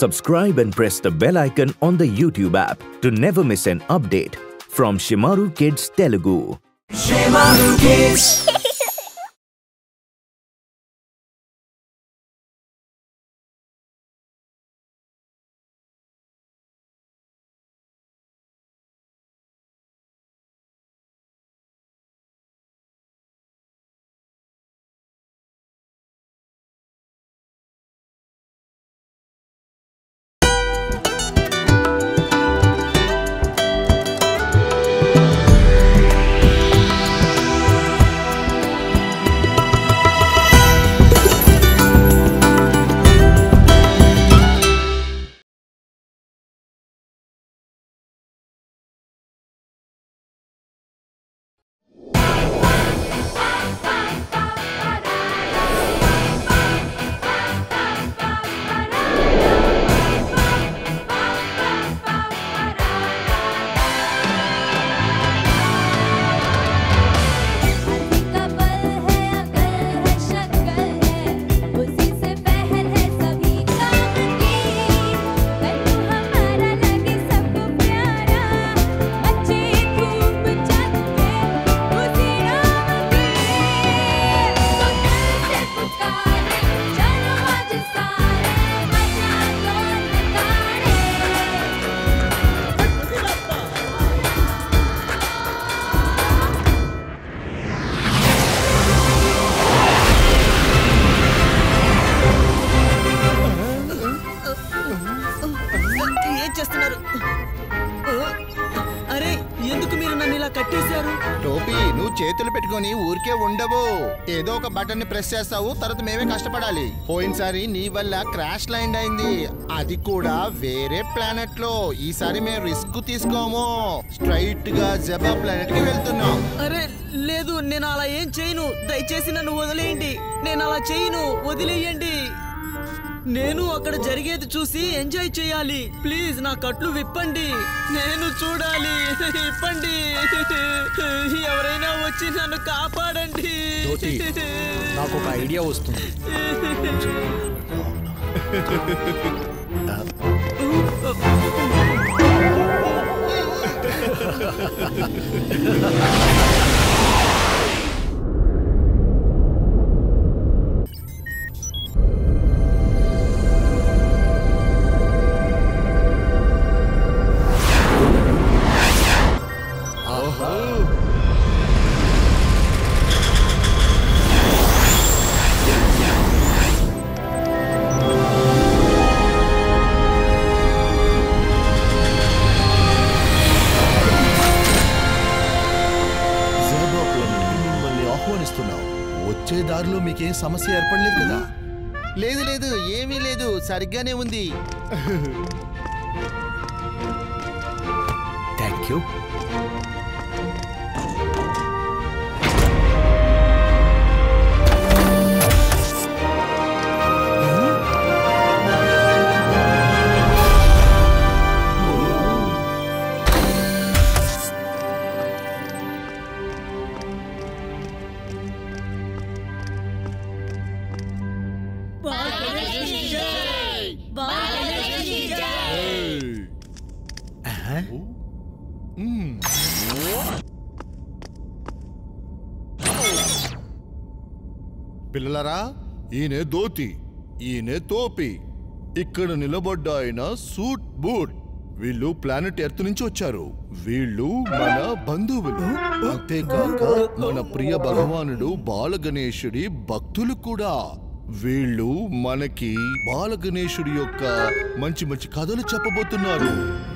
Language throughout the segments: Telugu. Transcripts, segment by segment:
subscribe and press the bell icon on the YouTube app to never miss an update from Shimaru Kids Telugu. का बल है अकल है शक्ल है उसी से पहल है सभी काम की तू हमारा लगे सबको प्यारा अच्छे खूब चल के उसी राम की तो दिल से पुकारे चलो आज सारे मजा लो ఏం చేస్తున్నారు అరే ఎందుకు మీరు నన్ను ఇలా కట్టేశారు టోపీ నువ్వు చేతులు పెట్టుకొని ఊరికే ఉండవు ఏదో ఒక బటన్ ని ప్రెస్ చేస్తావు తర్వాత మేమే కష్టపడాలి పోయినసారి నీ వల్ల క్రాష్ లైండ్ అయింది అది కూడా వేరే ప్లానెట్ లో ఈసారి మేము రిస్క్ తీసుకోము స్ట్రైట్ గా జబా ప్లానెట్ కి వెళ్తున్నాం అరే లేదు నేను అలా ఏం చేయను దయచేసి నన్ను వదిలేయండి నేను అలా చేయను వదిలేయండి నేను అక్కడ జరిగేది చూసి ఎంజాయ్ చేయాలి ప్లీజ్ నా కట్లు విప్పండి నేను చూడాలి విప్పండి ఎవరైనా వచ్చి నన్ను కాపాడండి జ్యోతి, నాకు ఒక ఐడియా వస్తుంది మిమ్మల్ని ఆహ్వానిస్తున్నాం వచ్చే దారిలో మీకేం సమస్య ఏర్పడలేదు కదా లేదు లేదు ఏమీ లేదు సరిగ్గానే ఉంది థ్యాంక్ యూ పిల్లలరా ఈయనే దోతి ఈయనే తోపి ఇక్కడ నిలబడ్డ ఆయన సూట్ బూట్ వీళ్ళు ప్లానెట్ ఎర్త్ నుంచి వచ్చారు వీళ్ళు మన బంధువులు అంతేకాక మన ప్రియ భగవానుడు బాలగణేశుడి భక్తులు కూడా వీళ్ళు మనకి బాలగణేశుడి యొక్క మంచి మంచి కథలు చెప్పబోతున్నారు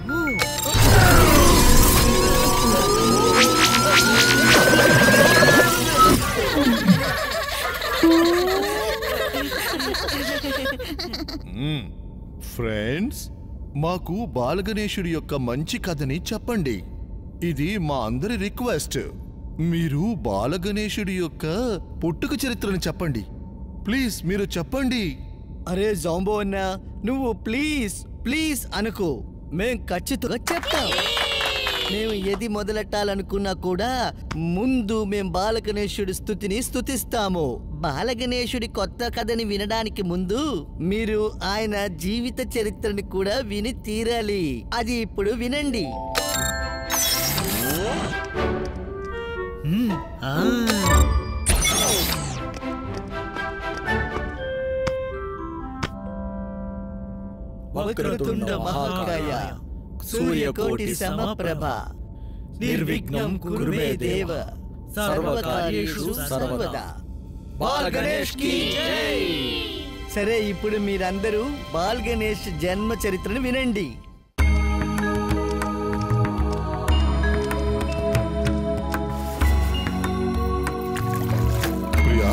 ఫ్రెండ్స్ మాకు బాలగణేశుడి యొక్క మంచి కథని చెప్పండి ఇది మా అందరి రిక్వెస్ట్ మీరు బాలగణేశుడి యొక్క పుట్టుక చరిత్రను చెప్పండి ప్లీజ్ మీరు చెప్పండి అరే జాంబో అన్నా నువ్వు ప్లీజ్ ప్లీజ్ అనుకో మేం ఖచ్చితంగా చెప్తాం మేము ఏది మొదలెట్టాలనుకున్నా కూడా ముందు మేం బాలగణేశుడి స్థుతిని స్థుతిస్తాము బాలగణేశుడి కొత్త కథని వినడానికి ముందు మీరు ఆయన జీవిత చరిత్రని కూడా విని తీరాలి అది ఇప్పుడు వినండి ఆ, వక్రతుండ మహాకాయ సూర్యకోటి సమప్రభ నిర్విఘ్నం కురు మే దేవ సర్వకార్యేషు సర్వదా బాల్ గణేష్ కి సరే ఇప్పుడు మీరందరూ బాల్ గణేష్ జన్మ చరిత్రను వినండి ప్రియా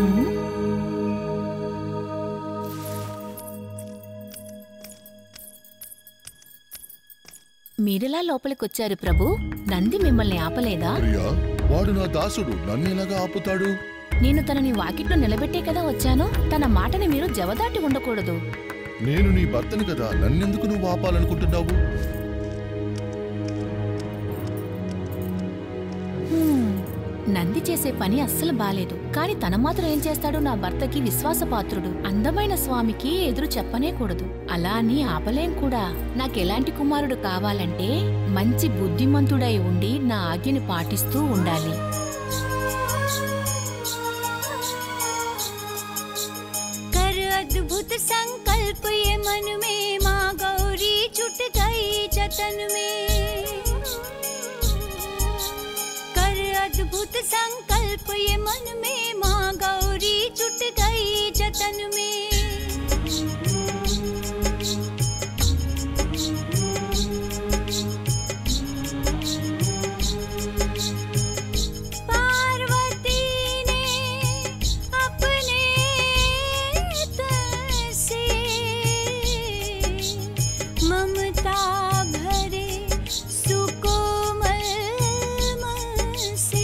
మీరెలా లోపలికొచ్చారు ప్రభు నంది మిమ్మల్ని ఆపలేదా ప్రియా వాడు నా దాసుడు నన్ను ఎలాగా ఆపుతాడు నేను తనని వాకిట్లో నిలబెట్టే కదా వచ్చాను తన మాటని మీరు జవదాటి ఉండకూడదు నేను నీ భర్తని కదా నన్నెందుకు నువ్వు ఆపాలనుకుంటున్నావు హ్మ్, నంది చేసే పని అస్సలు బాలేదు కాని తన మాత్రం ఏం చేస్తాడు నా భర్తకి విశ్వాసపాత్రుడు అందమైన స్వామికి ఎదురు చెప్పనే కూడదు అలా అని ఆపలేం కూడా నాకెలాంటి కుమారుడు కావాలంటే మంచి బుద్ధిమంతుడై ఉండి నా ఆజ్ఞని పాటిస్తూ ఉండాలి कर अद्भुत संकल्प ये मन में माँ गौरी छुट गई जतन में कर अद्भुत संकल्प ये मन में माँ गौरी छुट गई जतन में पार्वती ने अपने तन से ममता भरे सुकोमल मन से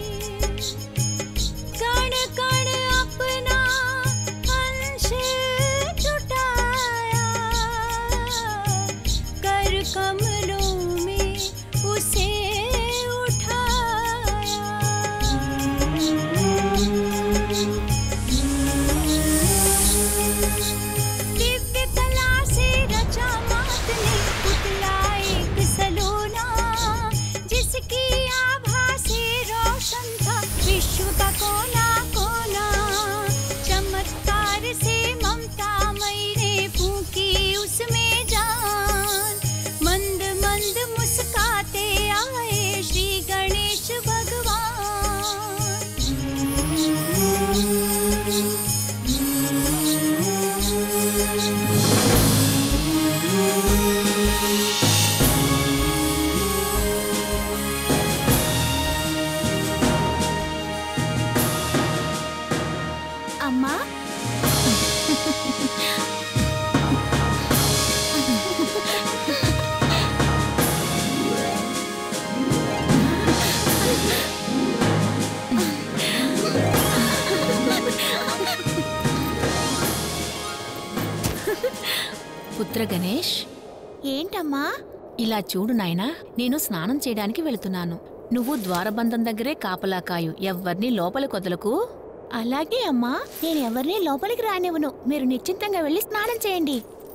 कण कण अपना अंश जुटाया कर कमलों में उसे उठाया दिव्य कला से रचा मात ने पुतला एक सलोना जिसकी आभा से रोशन था विश्व का कोना कोना चमत्कार से ममता मई ने फूकी उसमें जान मंद मंद मुस्काते आए श्री गणेश भगवान అమ్మా పుత్ర గణేష్ ఏంటమ్మా ఇలా చూడు నాయనా నేను స్నానం చేయడానికి వెళుతున్నాను నువ్వు ద్వారబంధం దగ్గరే కాపలా కాయు ఎవ్వర్నీ లోపలి కొదలకు అలాగే అమ్మా నేను ఎవరిని లోపలికి రానివ్వను మీరు నిశ్చింతంగా వెళ్ళి స్నానం చేయండి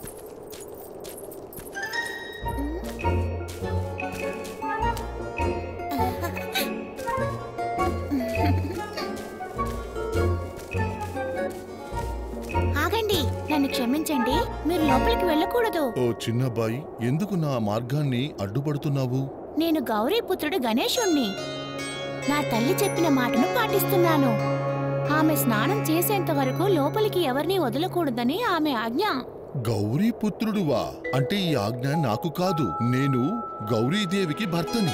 ఆగండి నన్ను క్షమించండి మీరు లోపలికి వెళ్ళకూడదు ఓ చిన్నబ్బాయి ఎందుకు నా మార్గాన్ని అడ్డుపడుతున్నావు నేను గౌరీపుత్రుడు గణేశుణ్ణి నా తల్లి చెప్పిన మాటను పాటిస్తున్నాను ఆమె స్నానం చేసేంత వరకు లోపలికి ఎవరిని వదలకూడదని ఆమె ఆజ్ఞ గౌరీ పుత్రుడువా అంటే ఈ ఆజ్ఞ నాకు కాదు నేను గౌరీదేవికి భర్తని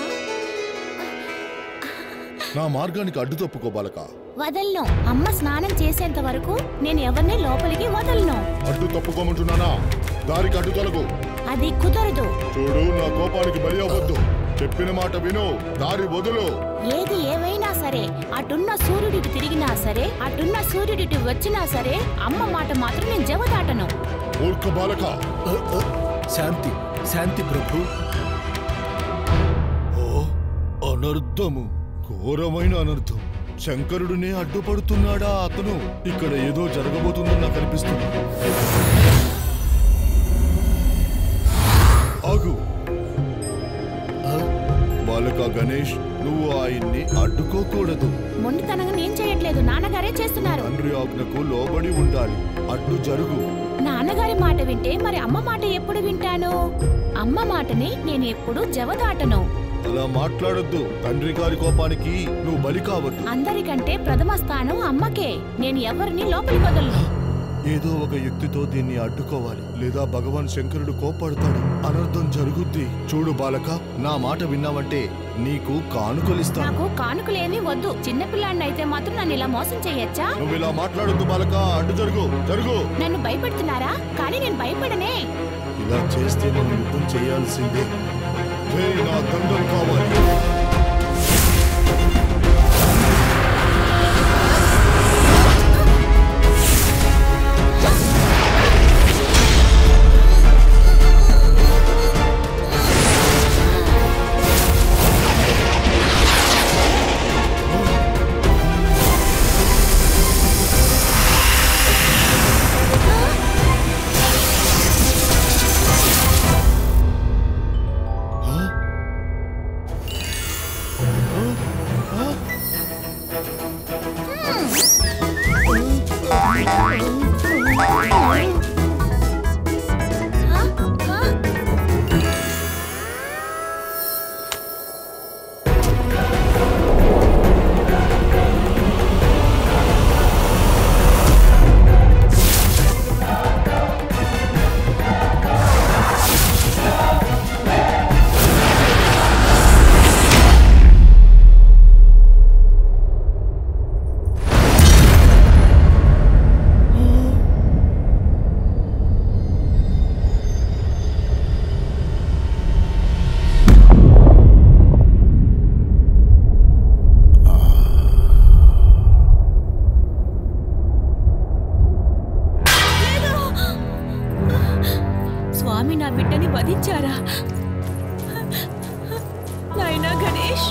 నా మార్గానికి అడ్డు తప్పుకో బాలక వదలను అమ్మ స్నానం చేసేంత వరకు నేను ఎవరిని లోపలికి వదలను అడ్డు తప్పుకోమంటున్నానా దారికి అడ్డు తొలగు అది కుదరదు చూడు నా కోపానికి బలి అవ్వద్దు చెప్పిన మాట విను దారి వదులు ఏది ఏవైనా సరే అటున్న సూర్యుడికి తిరిగినా సరే అటున్న సూర్యుడిటి వచ్చినా సరే అమ్మ మాట మాత్రం నేను జవదాటను మూర్ఖ బాలక శాంతి శాంతి ప్రభు అనర్థము ఘోరమైన అనర్థం శంకరుడినే అడ్డుపడుతున్నాడా అతను ఇక్కడ ఏదో జరగబోతుందని నాకు అనిపిస్తుంది ఆగు ఆ, బాలక గణేష్ నువ్వు ఆయన్ని అడ్డుకోకూడదు మొండితనంగా నేను చేయట్లేదు నాన్నగారే చేస్తున్నారు తండ్రి ఆజ్ఞకు లోబడి ఉండాలి అడ్డు జరుగు నాన్నగారి మాట వింటే మరి అమ్మ మాట ఎప్పుడు వింటాను అమ్మ మాటని నేను ఎప్పుడు జవదాటను అలా మాట్లాడొద్దు తండ్రి గారి కోపానికి నువ్వు బలి కావద్దు అందరికంటే ప్రథమ స్థానం అమ్మకే నేను ఎవరిని లోపలికి వదలను ఏదో ఒక యుక్తితో దీన్ని అడ్డుకోవాలి లేదా భగవాన్ శంకరుడు కోపడతాడు అనర్థం జరుగుద్ది చూడు బాలక నా మాట విన్నావంటే నీకు కానుకలిస్తాను నాకు కానుకలేమీ వద్దు చిన్నపిల్లాడిని అయితే మాత్రం నన్ను ఇలా మోసం చేయొచ్చా నువ్వు ఇలా మాట్లాడొద్దు బాలక అడ్డు జరుగు జరుగు నన్ను భయపెడుతున్నారా కానీ నేను భయపడనే ఇలా చేస్తే నేను యుద్ధం చేయాల్సిందే జై నా దండం కావాలి స్వామి నా బిడ్డని వధించారా నాయనా గణేష్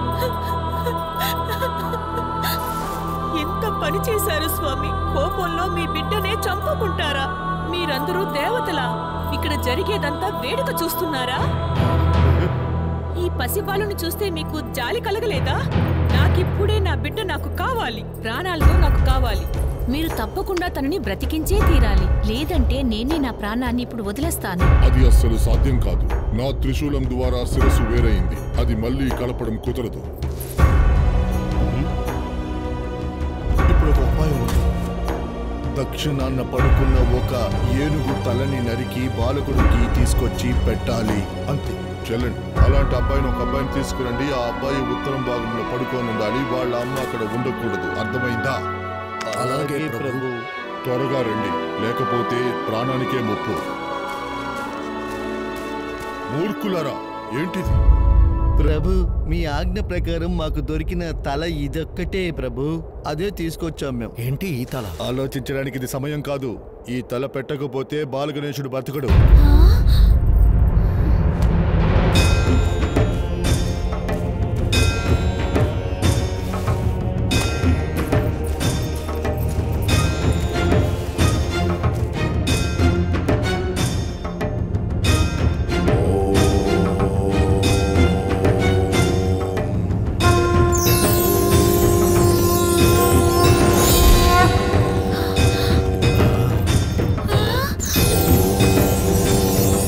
ఎంత పని చేశారు స్వామి కోపంలో మీ బిడ్డనే చంపుకుంటారా మీరందరూ దేవతలా ఇక్కడ జరిగేదంతా వేడుక చూస్తున్నారా ఈ పసిబాలుని చూస్తే మీకు జాలి కలగలేదా నాకిప్పుడే నా బిడ్డ నాకు కావాలి ప్రాణాలతో నాకు కావాలి మీరు తప్పకుండా తనని బ్రతికించే తీరాలి లేదంటే నేనే నా ప్రాణాన్ని ఇప్పుడు వదిలేస్తాను అది అస్సలు సాధ్యం కాదు నా త్రిశూలం ద్వారా శిరస్సు వేరైంది అది మళ్ళీ కలపడం కుదరదు ఇప్పుడు ఒక ఉపాయం ఉంది దక్షిణాన్న పడుకున్న ఒక ఏనుగు తలని నరికి బాలకుడికి తీసుకొచ్చి పెట్టాలి అంతే చెల్లండి అలాంటి అబ్బాయిని ఒక అబ్బాయిని తీసుకురండి ఆ అబ్బాయి ఉత్తరం భాగంలో పడుకొని ఉండాలి వాళ్ళ అమ్మ అక్కడ ఉండకూడదు అర్థమైందా అలాగే ప్రభు త్వరగా రండి లేకపోతే ప్రాణానికే ముప్పు మూర్ఖులరా ఏంటిది ప్రభు మీ ఆజ్ఞ ప్రకారం మాకు దొరికిన తల ఇదొక్కటే ప్రభు అదే తీసుకొచ్చాం మేము ఏంటి ఈ తల ఆలోచించడానికి ఇది సమయం కాదు ఈ తల పెట్టకపోతే బాలగణేశుడు బతకడు ఆ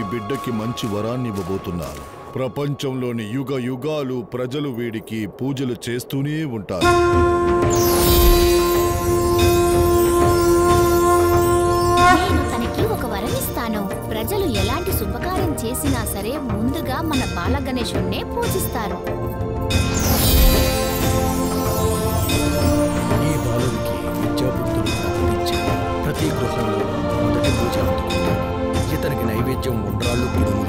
బిడ్డకి మంచి వరాన్ని ఇవ్వబోతున్నారు ప్రపంచంలోని యుగ యుగాలు ప్రజలు వీడికి పూజలు చేస్తూనే ఉంటారు నేను తనకి ఒక వరం ఇస్తాను ప్రజలు ఎలాంటి శుభకార్యం చేసినా సరే ముందుగా మన బాల గణేశుణ్ణే పూజిస్తారు ఈ బాలుడికి విద్యాబుద్ధులు ప్రకటించి ప్రతి గృహంలో మొదటి పూజ అందుకుంటాడు ఇతనికి నైవేద్యం ఉండ్రాళ్ళు కుడుములు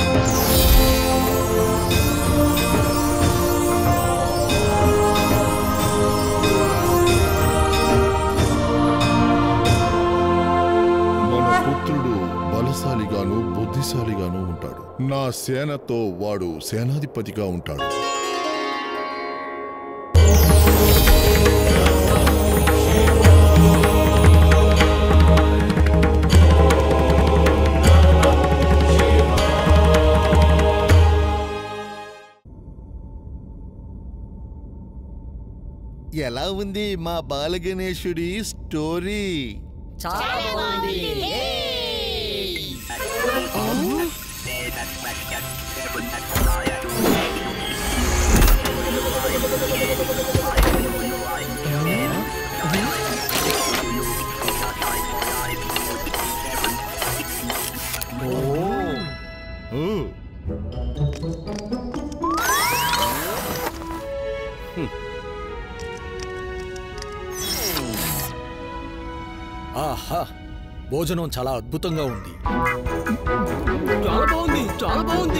మన పుత్రుడు బలశాలిగాను బుద్ధిశాలిగాను ఉంటాడు నా సేనతో వాడు సేనాధిపతిగా ఉంటాడు ఎలా ఉంది మా బాలగణేశుడి స్టోరీ ఓ, ఆహా భోజనం చాలా అద్భుతంగా ఉంది చాలా బాగుంది చాలా బాగుంది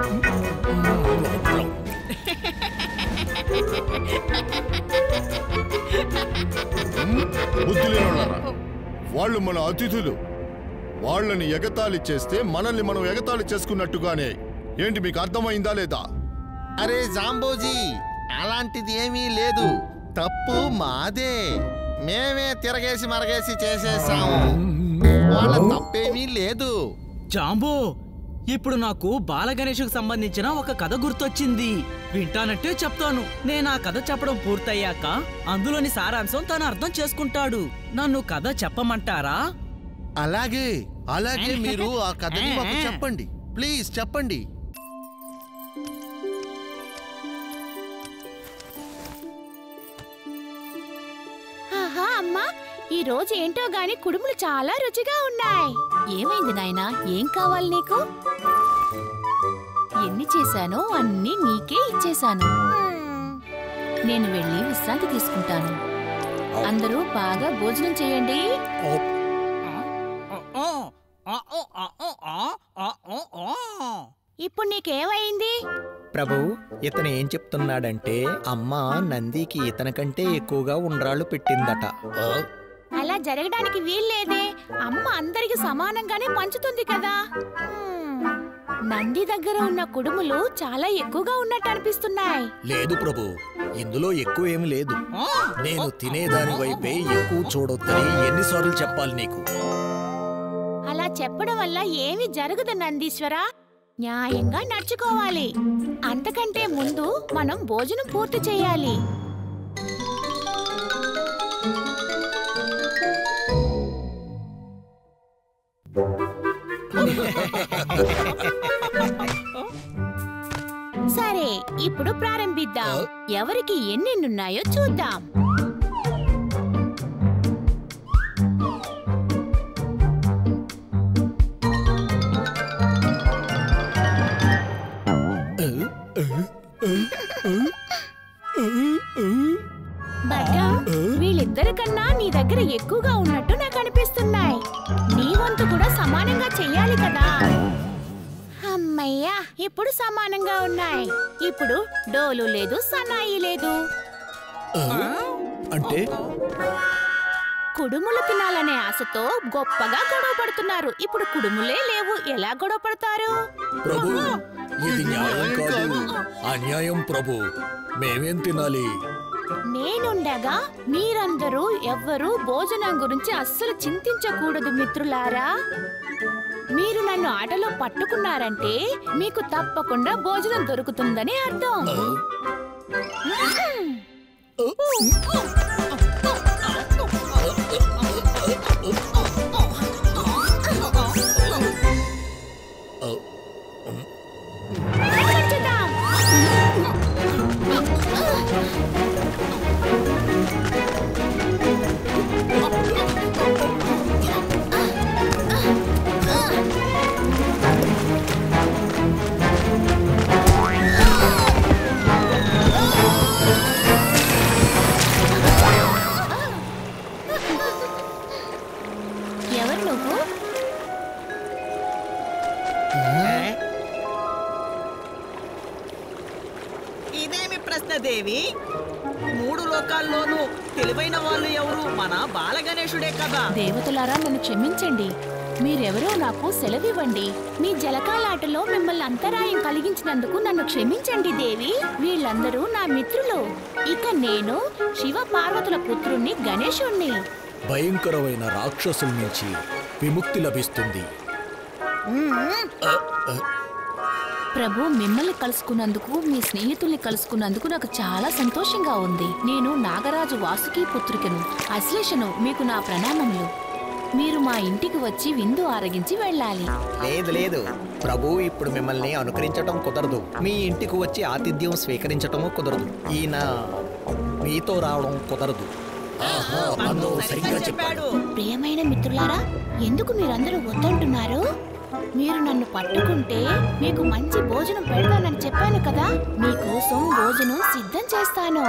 బుద్ధి లేనోళ్ళారా. వాళ్ళు మన అతిథులు వాళ్ళని ఎగతాళి చేస్తే మనల్ని మనం ఎగతాళి చేసుకున్నట్టుగానే ఏంటి మీకు అర్థమైందా లేదా అరే జాంబోజీ అలాంటిది ఏమీ లేదు తప్పు మాదే మేమే తిరగేసి మరగేసి చేసేసాము వాళ్ళ తప్పేమీ లేదు జాంబో ఇప్పుడు నాకు బాలగణేష్కు సంబంధించిన ఒక కథ గుర్తొచ్చింది వింటానంటే చెప్తాను నేను ఆ కథ చెప్పడం పూర్తయ్యాక అందులోని సారాంశం తను అర్థం చేసుకుంటాడు నన్ను కథ చెప్పమంటారా అలాగే అలాగే మీరు ఆ కథని మాకు చెప్పండి ప్లీజ్ చెప్పండి ఆహా అమ్మా ఈ రోజు ఏంటో గాని కుడుములు చాలా రుచిగా ఉన్నాయి ఏమైంది నాయనా ఏం కావాలి నీకు ఎన్ని చేశానో అన్ని నీకే ఇచ్చేశాను నేను వెళ్ళి విశ్రాంతి తీసుకుంటాను అందరూ బాగా భోజనం చేయండి ఇప్పుడు నీకేమైంది ప్రభు ఇతను ఏం చెప్తున్నాడంటే అమ్మ నందికి ఇతని కంటే ఎక్కువగా ఉండ్రాళ్ళు పెట్టిందట అలా జరగడానికి వీల్లేదే అమ్మ అందరికి సమానంగానే పంచుతుంది కదా హ్మ్. నంది దగ్గర ఉన్న కుడుములు చాలా ఎక్కువగా ఉన్నట్టు అనిపిస్తున్నాయి లేదు ప్రభు ఇందులో ఎక్కువ ఏమి లేదు నేను తినేదాని వైపే ఎక్కువ చూడొద్దని ఎన్నిసార్లు చెప్పాలి నీకు అలా చెప్పడం వల్ల ఏమీ జరగదు నందీశ్వర న్యాయంగా నడుచుకోవాలి అంతకంటే ముందు మనం భోజనం పూర్తి చేయాలి సరే ఇప్పుడు ప్రారంభిద్దాం ఎవరికి ఎన్నెన్నున్నాయో చూద్దాం బట్ట వీళ్ళిద్దరి కన్నా నీ దగ్గర ఎక్కువగా ఉన్నట్టు నాకు అనిపిస్తున్నాయి నీ వంతు కూడా సమానంగా చెయ్యాలి కదా అమ్మయ్యా ఇప్పుడు సమానంగా ఉన్నాయి ఇప్పుడు డోలు లేదు సన్నాయి లేదు అంటే కుడుములు తినాలనే ఆశతో గొప్పగా గొడవ పడుతున్నారు ఇప్పుడు కుడుములే లేవు ఎలా గొడవ పడతారు ప్రభు ఇది న్యాయం కాదు అన్యాయం ప్రభు మేమేం తినాలి నేనుండగా మీరందరూ ఎవ్వరూ భోజనం గురించి అస్సలు చింతించకూడదు మిత్రులారా మీరు నన్ను ఆటలో పట్టుకున్నారంటే మీకు తప్పకుండా భోజనం దొరుకుతుందని అర్థం దేవి మూడు లోకాల్లోనూ తెలివైన వాళ్ళు ఎవరు మన బాలగణేశుడే కదా దేవతలారా నన్ను క్షమించండి మీరెవరో నాకు సెలవివ్వండి మీ జలకాలాటలో మిమ్మల్ని అంతరాయం కలిగించినందుకు నన్ను క్షమించండి దేవి వీళ్ళందరూ నా మిత్రులు ఇక నేను శివ పార్వతుల పుత్రుణ్ణి గణేశుణ్ణి భయంకరమైన రాక్షసుల నుంచి విముక్తి లభిస్తుంది ప్రభు మిమ్మల్ని కలుసుకున్నందుకు మీ స్నేహితుల్ని కలుసుకున్నందుకు నాకు చాలా సంతోషంగా ఉంది నేను నాగరాజు వాసుకి పుత్రికను అశ్లేషను మీకు నా ప్రణామములు మీరు మా ఇంటికి వచ్చి విందు ఆరగించి వెళ్ళాలి లేదు లేదు ప్రభు ఇప్పుడు మిమ్మల్ని అనుకరించటం కుదరదు మీ ఇంటికి వచ్చి ఆతిథ్యం స్వీకరించటము కుదరదు ఈయన మీతో రావడం కుదరదు ఆహా, అన్నో సరిగ్గా చెప్పాడు ప్రియమైన మిత్రులారా ఎందుకు మీరందరూ వద్దంటున్నారు మీరు నన్ను పట్టుకుంటే మీకు మంచి భోజనం పెడతానని చెప్పాను కదా మీకోసం భోజనం సిద్ధం చేస్తాను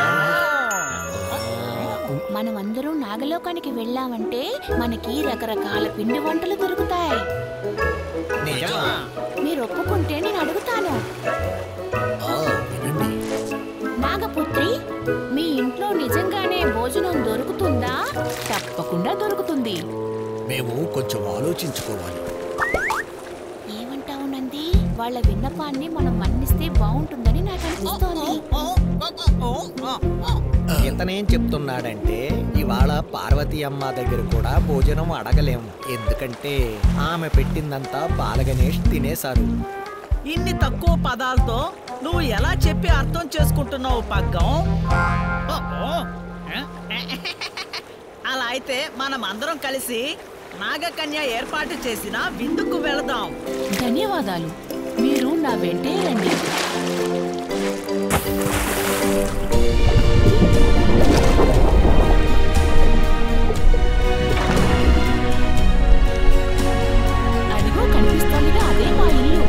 మనమందరూ నాగలోకానికి వెళ్ళామంటే మనకి రకరకాల పిండి వంటలు దొరుకుతాయి నిజమా మీరు ఒప్పుకుంటే నేను అడుగుతాను ఆ, వినండి నాగపుత్రి మీ ఇంట్లో నిజంగానే భోజనం దొరుకుతుందా తప్పకుండా దొరుకుతుంది మేము కొంచెం ఆలోచించుకోవాలి ఏమంటావు నంది వాళ్ళ విన్నపాన్ని మనం మన్నిస్తే బాగుంటుందని నాకు అనిపిస్తోంది ఇతనేం చెప్తున్నాడంటే ఇవాళ పార్వతీ అమ్మ దగ్గర కూడా భోజనం అడగలేము ఎందుకంటే ఆమె పెట్టిందంతా బాలగణేష్ తినేశారు ఇన్ని తక్కువ పదాలతో నువ్వు ఎలా చెప్పి అర్థం చేసుకుంటున్నావు పగ్గం అలా అయితే మనం అందరం కలిసి నాగకన్య ఏర్పాటు చేసిన విందుకు వెళదాం ధన్యవాదాలు మీరు నా వెంటే రండి అదిగో కనిపిస్తోందిగా అదే మా ఇల్లు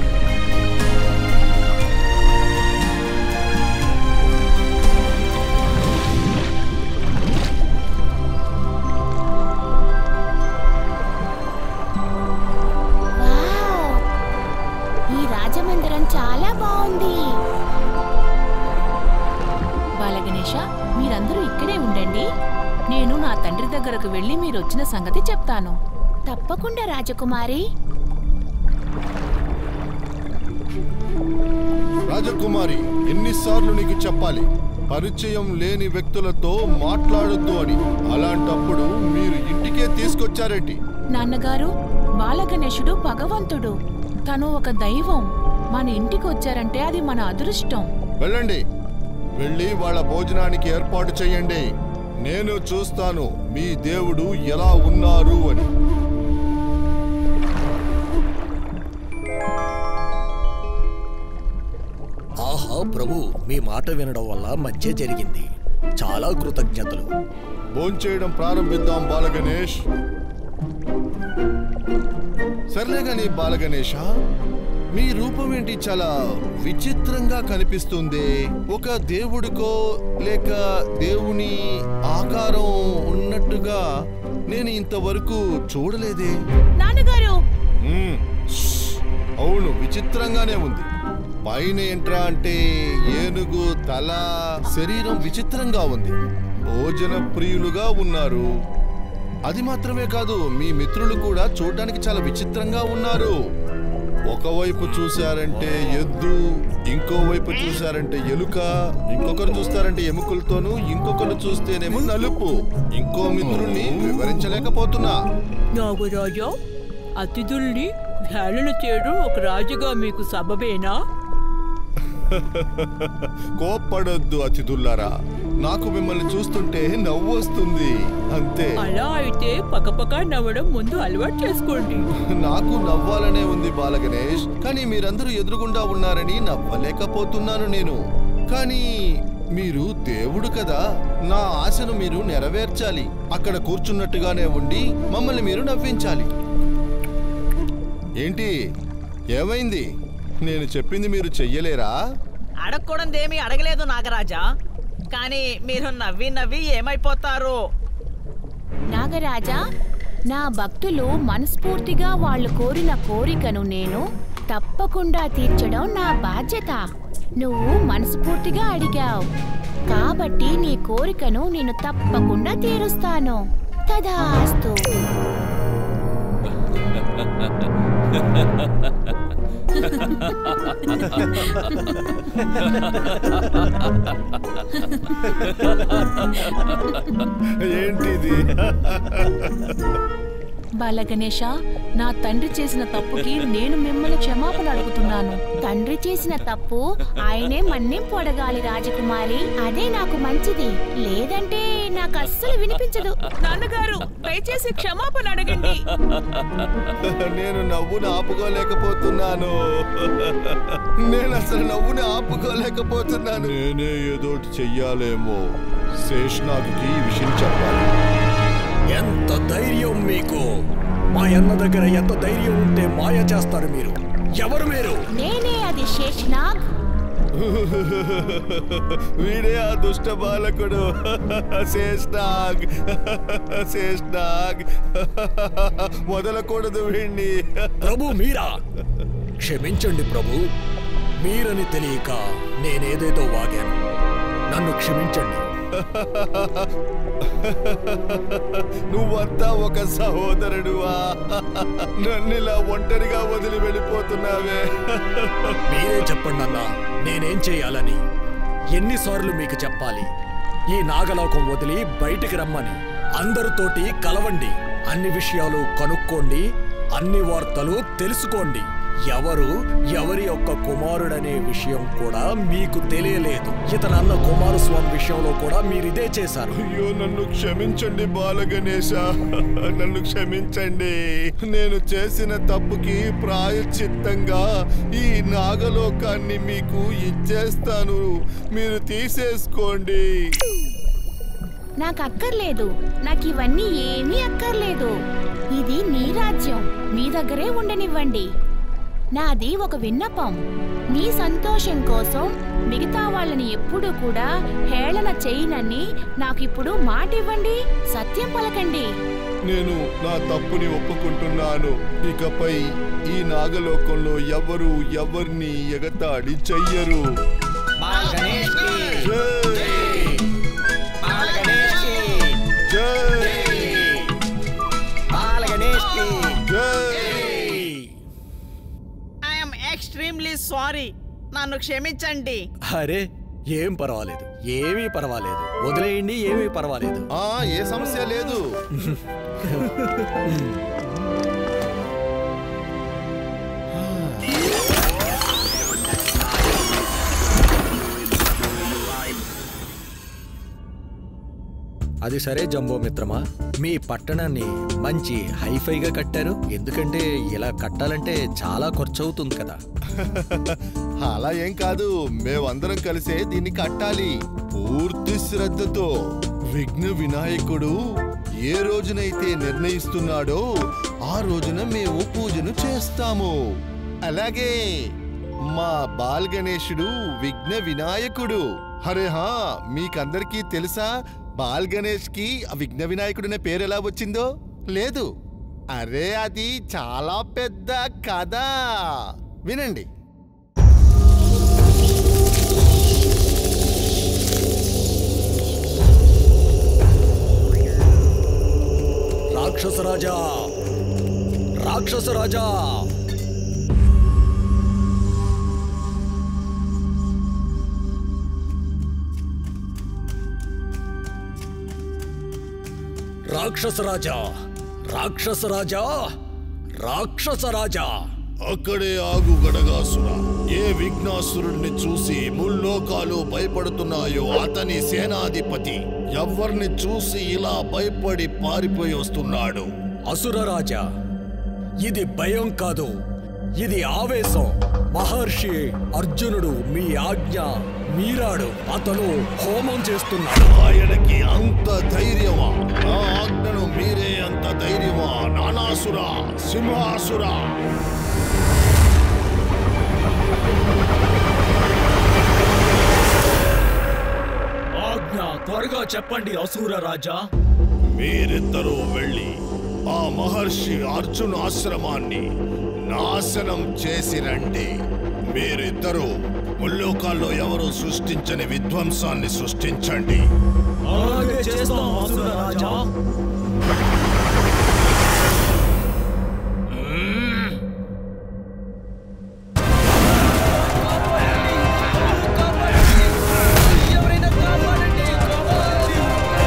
వావ్! ఈ రాజమందిరం చాలా బాగుంది బాలగణేష మీరందరూ ఇక్కడే ఉండండి నేను నా తండ్రి దగ్గరకు వెళ్ళి మీరు వచ్చిన సంగతి చెప్తాను తప్పకుండా రాజకుమారి రాజకుమారి ఎన్నిసార్లు నీకు చెప్పాలి పరిచయం లేని వ్యక్తులతో మాట్లాడొద్దు అని అలాంటప్పుడు మీరు ఇంటికే తీసుకొచ్చారేంటి నాన్నగారు బాలగణేశుడు భగవంతుడు తను ఒక దైవం మన ఇంటికి వచ్చారంటే అది మన అదృష్టం వెళ్ళండి వెళ్ళి వాళ్ళ భోజనానికి ఏర్పాటు చేయండి నేను చూస్తాను మీ దేవుడు ఎలా ఉన్నారు అని ఆహా ప్రభు మీ మాట వినడం వల్ల మంచి జరిగింది చాలా కృతజ్ఞతలు భోంచేయడం ప్రారంభిద్దాం బాలగణేష్ సర్లే గాని బాలగణేష మీ రూపం ఏంటి చాలా విచిత్రంగా కనిపిస్తుంది ఒక దేవుడికో లేక దేవుని ఆకారం ఉన్నట్టుగా నేను ఇంతవరకు చూడలేదే నాన్నగారు మ్మ్. శ్ష్. అవును విచిత్రంగానే ఉంది పైన ఏంట్రా అంటే ఏనుగు తల శరీరం విచిత్రంగా ఉంది భోజన ప్రియులుగా ఉన్నారు అది మాత్రమే కాదు మీ మిత్రులు కూడా చూడడానికి చాలా విచిత్రంగా ఉన్నారు ఒకవైపు చూశారంటే ఎద్దు ఇంకో వైపు చూశారంటే ఎలుక ఇంకొకరు చూస్తారంటే ఎముకలతోనూ ఇంకొకరు చూస్తేనేమో నలుపు ఇంకో మిత్రుల్ని వివరించలేకపోతున్నా నాగరాజా అతిథుల్ని హేళన చేయడం ఒక రాజుగా మీకు సబబేనా కోప్పడొద్దు అతిథుల్లారా నాకు మిమ్మల్ని చూస్తుంటే నవ్వు వస్తుంది అంతే అలా అయితే పకపక నవ్వడం ముందు అలవాటు చేసుకోండి నాకు నవ్వాలనే ఉంది బాలగణేష్ కానీ మీరందరూ ఎదురుగుండా ఉన్నారని నవ్వలేకపోతున్నాను నేను కానీ మీరు దేవుడు కదా నా ఆశను మీరు నెరవేర్చాలి అక్కడ కూర్చున్నట్టుగానే ఉండి మమ్మల్ని మీరు నవ్వించాలి ఏంటి ఏమైంది నేను చెప్పింది మీరు చెయ్యలేరా అడగకూడదేమీ అడగలేదు నాగరాజా కానీ మీరు నవ్వి నవ్వి ఏమైపోతారు నాగరాజా నా భక్తులు మనస్ఫూర్తిగా వాళ్ళు కోరిన కోరికను నేను తప్పకుండా తీర్చడం నా బాధ్యత నువ్వు మనస్ఫూర్తిగా అడిగావు కాబట్టి నీ కోరికను నేను తప్పకుండా తీరుస్తాను తదాస్తు ఏంటిది బాలగణేష నా తండ్రి చేసిన తప్పుకి నేను మిమ్మల్ని క్షమాపణ అడుగుతున్నాను తండ్రి చేసిన తప్పు ఆయనే మన్నింపు అడగాలి రాజకుమారి అదే నాకు మంచిది లేదంటే నాకు అస్సలు వినిపించదు నాన్నగారు దయచేసి క్షమాపణ అడగండి నేను నవ్వును ఆపుకోలేకపోతున్నాను నేను అసలు నవ్వుని ఆపుకోలేకపోతున్నాను నేనే ఏదోటి చెయ్యాలేమో శేష్నాగ్కి ఈ విషయం చెప్పాలి ఎంత ధైర్యం మీకు మా అన్న దగ్గర ఎంత ధైర్యం ఉంటే మాయ చేస్తారు మీరు ఎవరు మీరు నేనే అది శేషనాగ్ వీడే ఆ దుష్ట బాలకుడు శేష్నాగ్ శేష్నాగ్ వదలకూడదు వీణ్ణి ప్రభు మీరా క్షమించండి ప్రభు మీరని తెలియక నేనేదేదో వాగాను నన్ను క్షమించండి నువ్వంతా ఒక సహోదరుడువా నన్నిలా ఒంటరిగా వదిలి వెళ్ళిపోతున్నావే మీరే చెప్పండి అన్నా నేనేం చేయాలని ఎన్నిసార్లు మీకు చెప్పాలి ఈ నాగలోకం వదిలి బయటికి రమ్మని అందరితోటి కలవండి అన్ని విషయాలు కనుక్కోండి అన్ని వార్తలు తెలుసుకోండి ఎవరు ఎవరి యొక్క కుమారుడనే విషయం కూడా మీకు తెలియలేదు ఇతను అన్న కుమారస్వామి విషయంలో కూడా మీరిదే చేశారు అయ్యో నన్ను క్షమించండి బాలగణేశ నన్ను క్షమించండి నేను చేసిన తప్పుకి ప్రాయశ్చిత్తంగా ఈ నాగలోకాన్ని మీకు ఇచ్చేస్తాను మీరు తీసేసుకోండి నాకు అక్కర్లేదు నాకు ఇవన్నీ ఏమీ అక్కర్లేదు ఇది నీ రాజ్యం మీ దగ్గరే ఉండనివ్వండి నాది ఒక విన్నపం మీ సంతోషం కోసం మిగతా వాళ్ళని ఎప్పుడూ కూడా హేళన చేయనని నాకిప్పుడు మాట ఇవ్వండి సత్యం పలకండి నేను నా తప్పుని ఒప్పుకుంటున్నాను ఇకపై ఈ నాగలోకంలో ఎవరు ఎవరిని ఎగతాళి చెయ్యరు జై! జై! జై! ఐఎమ్ ఎక్స్ట్రీమ్లీ సారీ నన్ను క్షమించండి అరే ఏం పర్వాలేదు ఏమీ పర్వాలేదు వదిలేయండి ఏమీ పర్వాలేదు ఆ ఏ సమస్య లేదు అది సరే జంబో మిత్రమా మీ పట్టణాన్ని మంచి హైఫైగా కట్టారు ఎందుకంటే ఇలా కట్టాలంటే చాలా ఖర్చు అవుతుంది కదా అలా ఏం కాదు మేమందరం కలిసే దీన్ని కట్టాలి పూర్తి శ్రద్ధతో విఘ్న వినాయకుడు ఏ రోజునైతే నిర్ణయిస్తున్నాడో ఆ రోజున మేము పూజను చేస్తాము అలాగే మా బాల్ గణేశుడు విఘ్న వినాయకుడు హరే హా మీకందరికీ తెలుసా బాల్ గణేష్ కి విఘ్న వినాయకుడు అనే పేరు ఎలా వచ్చిందో లేదు అరే అది చాలా పెద్ద కథ వినండి రాక్షస రాజా రాక్షస రాజా రాక్షస రాజా రాక్షస రాజా రాక్షస రాజా అక్కడే ఆగు గడగాసుర ఏ విఘ్నాసురుడిని చూసి ముల్లోకాలు భయపడుతున్నాయో అతని సేనాధిపతి ఎవరిని చూసి ఇలా భయపడి పారిపోయి వస్తున్నాడు అసుర రాజా ఇది భయం కాదు ఇది ఆవేశం మహర్షి అర్జునుడు మీ ఆజ్ఞ మీరాడు అతను హోమం చేస్తున్నాడు ఆయనకి అంత ధైర్యమా నా ఆజ్ఞను మీరే అంత ధైర్యమా నానాసుర సింహాసుర ఆజ్ఞ త్వరగా చెప్పండి అసుర రాజా మీరిద్దరూ వెళ్ళి ఆ మహర్షి అర్జున్ ఆశ్రమాన్ని నాశనం చేసి రండి మీరిద్దరూ ముల్లోకాల్లో ఎవరు సృష్టించని విధ్వంసాన్ని సృష్టించండి ఎవరైనా కాపాడండి కాపాడండి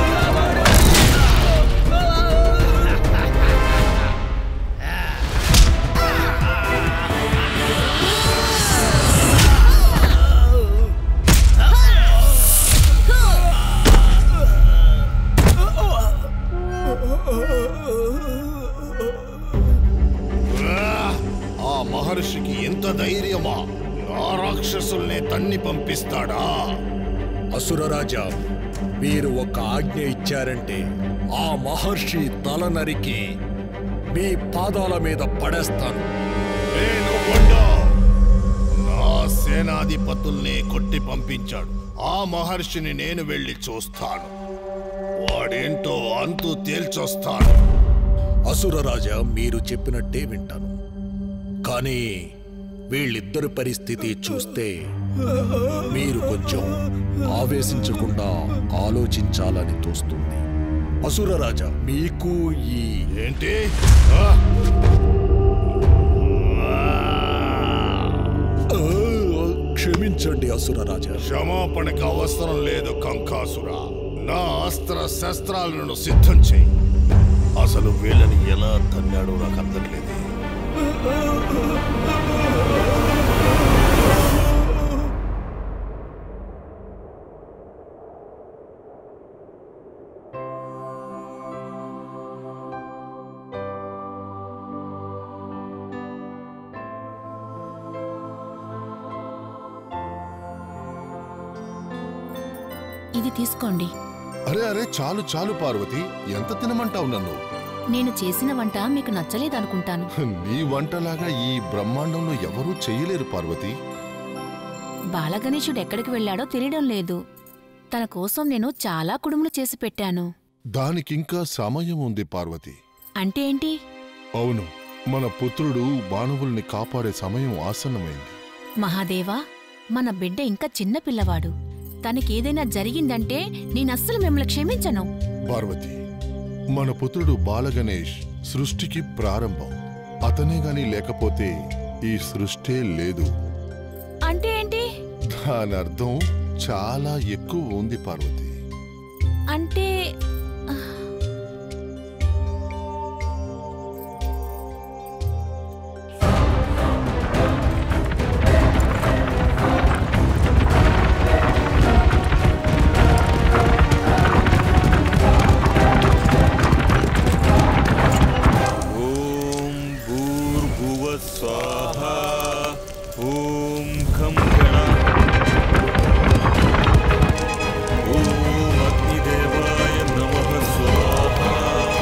ఆ మహర్షికి ఎంత ధైర్యమా ఆ రాక్షసుల్ని తన్ని పంపిస్తాడా అసురరాజా మీరు ఒక ఆజ్ఞ ఇచ్చారంటే ఆ మహర్షి తల నరికి మీ పాదాల మీద పడేస్తాను నేను ఉండు. నా సేనాధిపతుల్ని కొట్టి పంపించాడు ఆ మహర్షిని నేను వెళ్ళి చూస్తాను వాడేంటో అంతు తేల్చొస్తాను అసురరాజా మీరు చెప్పినట్టే వింటాను కానీ వీళ్ళిద్దరి పరిస్థితి చూస్తే మీరు కొంచెం ఆవేశించకుండా ఆలోచించాలని తోస్తుంది అసురరాజా మీకు ఈ ఏంటి ఆ? ఆ, క్షమించండి అసురరాజా క్షమాపణకి అవసరం లేదు కంకాసుర నా అస్త్ర శస్త్రాలను సిద్ధం చేయి అసలు వీళ్ళని ఎలా తన్నాడో నాకు అర్థం లేదు ఇది తీసుకోండి అరే అరే చాలు చాలు పార్వతి ఎంత తినమంటావు నన్ను నేను చేసిన వంట మీకు నచ్చలేదనుకుంటాను నీ వంటలాగా ఈ బ్రహ్మాండంలో ఎవరూ చెయ్యలేరు పార్వతి బాలగణేశుడు ఎక్కడికి వెళ్ళాడో తెలియడం లేదు తన కోసం నేను చాలా కుడుములు చేసి పెట్టాను దానికింకా సమయం ఉంది పార్వతి అంటే ఏంటి అవును మన పుత్రుడు బాణవుల్ని కాపాడే సమయం ఆసన్నమైంది మహాదేవా మన బిడ్డ ఇంకా చిన్న పిల్లవాడు తనకేదైనా జరిగిందంటే నేనస్సలు మిమ్మల్ని క్షమించను పార్వతి మన పుత్రుడు బాలగణేష్ సృష్టికి ప్రారంభం అతనే గాని లేకపోతే ఈ సృష్టే లేదు అంటే ఏంటి దాని అర్థం చాలా ఎక్కువ ఉంది పార్వతి అంటే ॐ भूर्भुवः स्वाहा ॐ खं गणा ॐ अग्निदेवाय नमः स्वाहा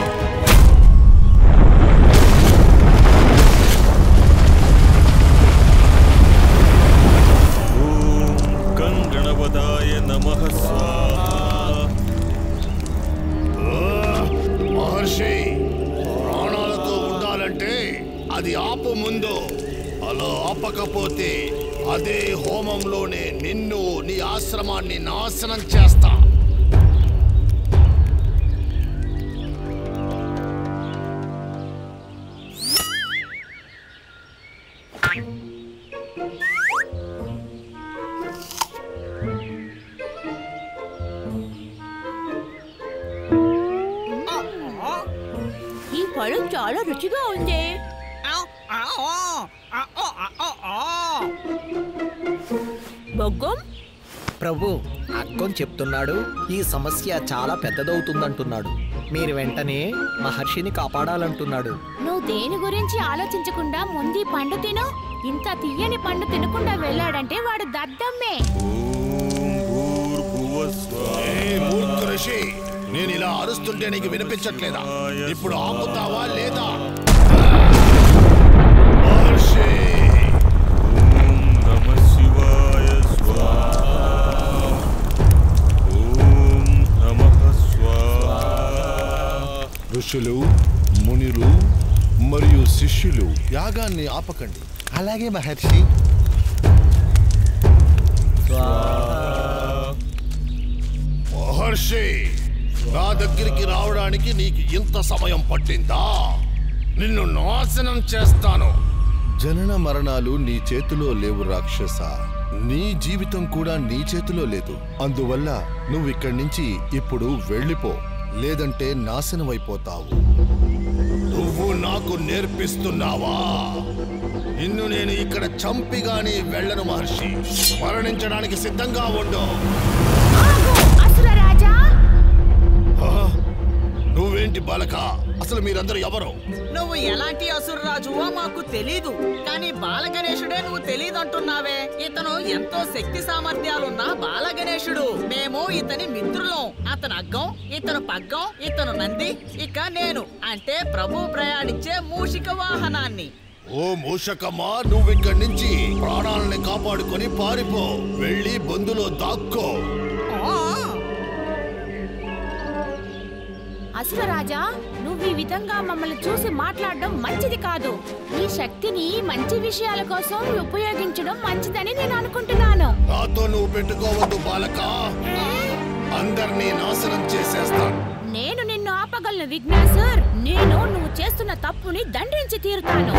ॐ गं गणपदाय नमः स्वाहा మహర్షి ప్రాణాలతో ఉండాలంటే అది ఆపు ముందు అలా ఆపకపోతే అదే హోమంలోనే నిన్ను నీ ఆశ్రమాన్ని నాశనం చేస్తా ఈ పழం చాలా రుచిగా ఉంది బొగ్గం ప్రభు అక్కం చెప్తున్నాడు ఈ సమస్య చాలా పెద్దదవుతుందంటున్నాడు మీరు వెంటనే మహర్షిని కాపాడాలంటున్నాడు నువ్వు దేని గురించి ఆలోచించకుండా ముందు ఈ పండు తిను ఇంత తీయని పండు తినకుండా వెళ్ళాడంటే వాడు దద్దమ్మే ॐ भूर्भुवः स्वाहा ఏ మూర్ఖ ఋషి నేను ఇలా అరుస్తుంటే నీకు వినిపించట్లేదా ఇప్పుడు ఆపుతావా లేదా మహర్షి ॐ नमः शिवाय स्वाहा ॐ नमः स्वाहा ఋషులు మునిలు మరియు శిష్యులు యాగాన్ని ఆపకండి అలాగే మహర్షి మహర్షి నా దగ్గరికి రావడానికి నీకు ఇంత సమయం పట్టిందా నిన్ను నాశనం చేస్తాను జనన మరణాలు నీ చేతిలో లేవు రాక్షస నీ జీవితం కూడా నీ చేతిలో లేదు అందువల్ల నువ్వు ఇక్కడి నుంచి ఇప్పుడు వెళ్ళిపో లేదంటే నాశనమైపోతావు నువ్వు నాకు నేర్పిస్తున్నావా నిన్ను నేను ఇక్కడ చంపిగాని వెళ్ళను మహర్షి మరణించడానికి సిద్ధంగా ఉండు అసురరాజా ఆ? నువ్వేంటి బాలక అసలు మీరందరూ ఎవరు నువ్వు ఎలాంటి అసురరాజువో మాకు తెలీదు కానీ బాలగణేశుడే నువ్వు తెలీదు అంటున్నావే ఇతను ఎంతో శక్తి సామర్థ్యాలున్న బాలగణేశుడు మేము ఇతని మిత్రులం అతను అగ్గం ఇతను పగ్గం ఇతను నంది ఇక నేను అంటే ప్రభు ప్రయాణించే మూషిక వాహనాన్ని ఓ మూషకమ్మా నువ్వు ఇక్కడి నుంచి ప్రాణాలని కాపాడుకొని పారిపో వెళ్ళి బొందులో దాక్కో అసురరాజా నువ్వు ఈ విధంగా మమ్మల్ని చూసి మాట్లాడడం మంచిది కాదు ఈ శక్తిని మంచి విషయాల కోసం ఉపయోగించడం మంచిదని నేను అనుకుంటున్నాను నాతో నువ్వు పెట్టుకోవద్దు బాలక అందరినీ నాశనం చేసేస్తాను నేను నిన్ను ఆపగలను విఘ్నేశ్వర్ నేను నువ్వు చేస్తున్న తప్పుని దండించి తీరుతాను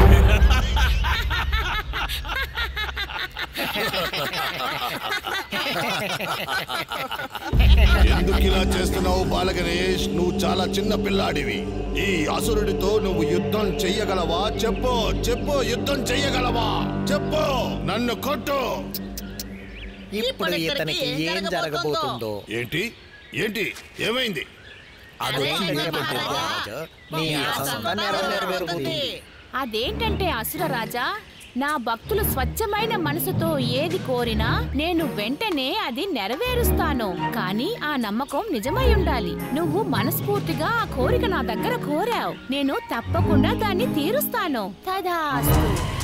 ఎందుకు ఇలా చేస్తున్నావు బాలగణేష్ నువ్వు చాలా చిన్న పిల్లాడివి ఈ అసురుడితో నువ్వు యుద్ధం చెయ్యగలవా చెప్పు చెప్పు యుద్ధం చెయ్యగలవా చెప్పు నన్ను కొట్టు ఇప్పుడు ఇతనికి ఏం జరగబోతుందో ఏంటి ఏంటి ఏమైంది అది నీ ఆశంతా నెరవేరబోతుంది అదేంటంటే అసురరాజా నా భక్తులు స్వచ్ఛమైన మనసుతో ఏది కోరినా నేను వెంటనే అది నెరవేరుస్తాను కానీ ఆ నమ్మకం నిజమై ఉండాలి నువ్వు మనస్ఫూర్తిగా ఆ కోరిక నా దగ్గర కోరావు నేను తప్పకుండా దాన్ని తీరుస్తాను తదాస్తు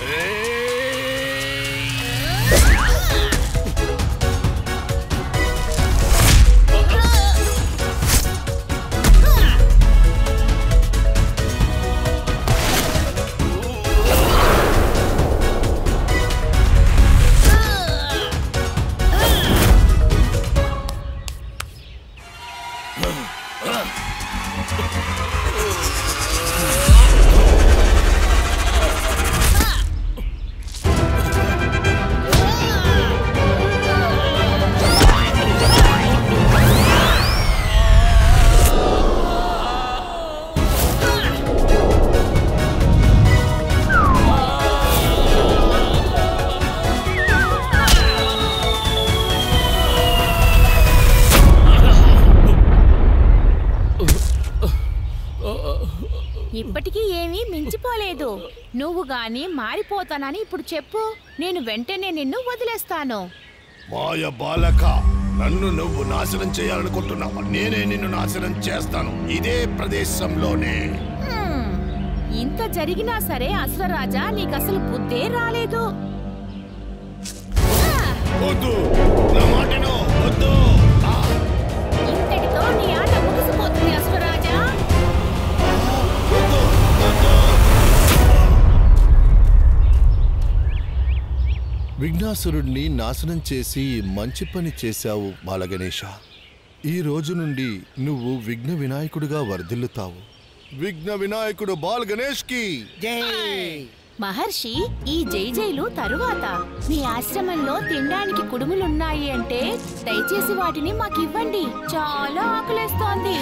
ఇప్పటికీ ఏమీ మించిపోలేదు నువ్వు గాని మారిపోతానని ఇప్పుడు చెప్పు నేను వెంటనే నిన్ను వదిలేస్తాను మాయ బాలక నన్ను నువ్వు నాశనం చేయాలనుకుంటున్నావు నేనే నిన్ను నాశనం చేస్తాను ఇదే ప్రదేశంలోనే హ్మ్. ఇంత జరిగినా సరే అసురరాజా నీకు అసలు బుద్ధే రాలేదు వద్దు నా మాటను వద్దు ఆ, ఇంతటితో నీ ఆట ముగిసిపోతుంది అసురరాజా వద్దు, వద్దు. విఘ్నాసురుడిని నాశనం చేసి మంచి పని చేశావు బాలగణేశ ఈ రోజు నుండి నువ్వు విఘ్న వినాయకుడిగా వర్ధిల్లుతావు విఘ్న వినాయకుడు బాల్ గణేష్ కి జై మహర్షి ఈ జై జైలు తరువాత మీ ఆశ్రమంలో తినడానికి కుడుములున్నాయి అంటే దయచేసి వాటిని మాకివ్వండి చాలా ఆకలేస్తోంది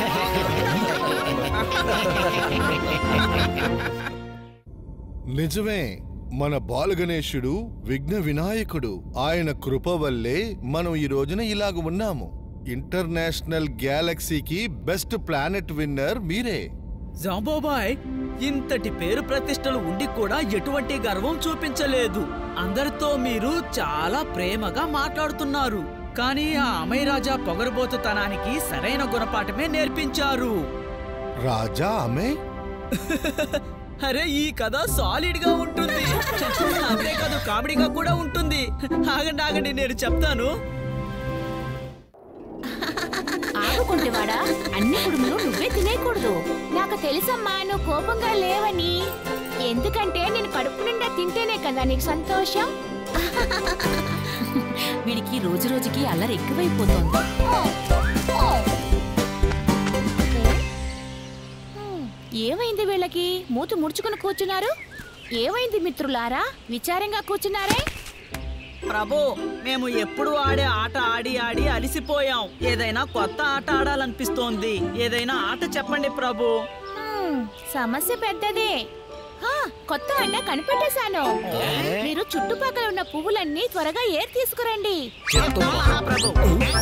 నిజమే మన బాలగణేశుడు విఘ్న వినాయకుడు ఆయన కృప వల్లే మనం ఈ రోజున ఇలాగ ఉన్నాము ఇంటర్నేషనల్ గ్యాలక్సీకి బెస్ట్ ప్లానెట్ విన్నర్ మీరే జాంబోబాయ్ ఇంతటి పేరు ప్రతిష్టలు ఉండి కూడా ఎటువంటి గర్వం చూపించలేదు అందరితో మీరు చాలా ప్రేమగా మాట్లాడుతున్నారు కానీ ఆ అమయరాజా పొగరబోతుతనానికి సరైన గుణపాఠమే నేర్పించారు రాజా ఆమె అరే ఈ కథ సాలిడ్ గా ఉంటుంది అంతేకాదు కామెడీగా కూడా ఉంటుంది ఆగండి ఆగండి నేను చెప్తాను ఆగుకుంటేవాడా అన్ని కుడుములు నువ్వే తినేయకూడదు నాకు తెలుసమ్మా నువ్వు కోపంగా లేవని ఎందుకంటే నేను కడుపు నిండా తింటేనే కదా నీకు సంతోషం వీడికి రోజు రోజుకి అల్లరి ఎక్కువైపోతోంది హ్మ్, ఏమైంది వీళ్ళకి మూతి ముడుచుకుని కూర్చున్నారు ఏమైంది మిత్రులారా విచారంగా కూర్చున్నారే ప్రభు మేము ఎప్పుడు ఆడే ఆట ఆడి ఆడి అలిసిపోయాం ఏదైనా కొత్త ఆట ఆడాలనిపిస్తోంది ఏదైనా ఆట చెప్పండి ప్రభు హ్మ్, సమస్య పెద్దదే హా, కొత్త ఆట కనిపెట్టేశాను మీరు చుట్టుపక్కల ఉన్న పువ్వులన్నీ త్వరగా ఏర్ తీసుకురండి ప్రభు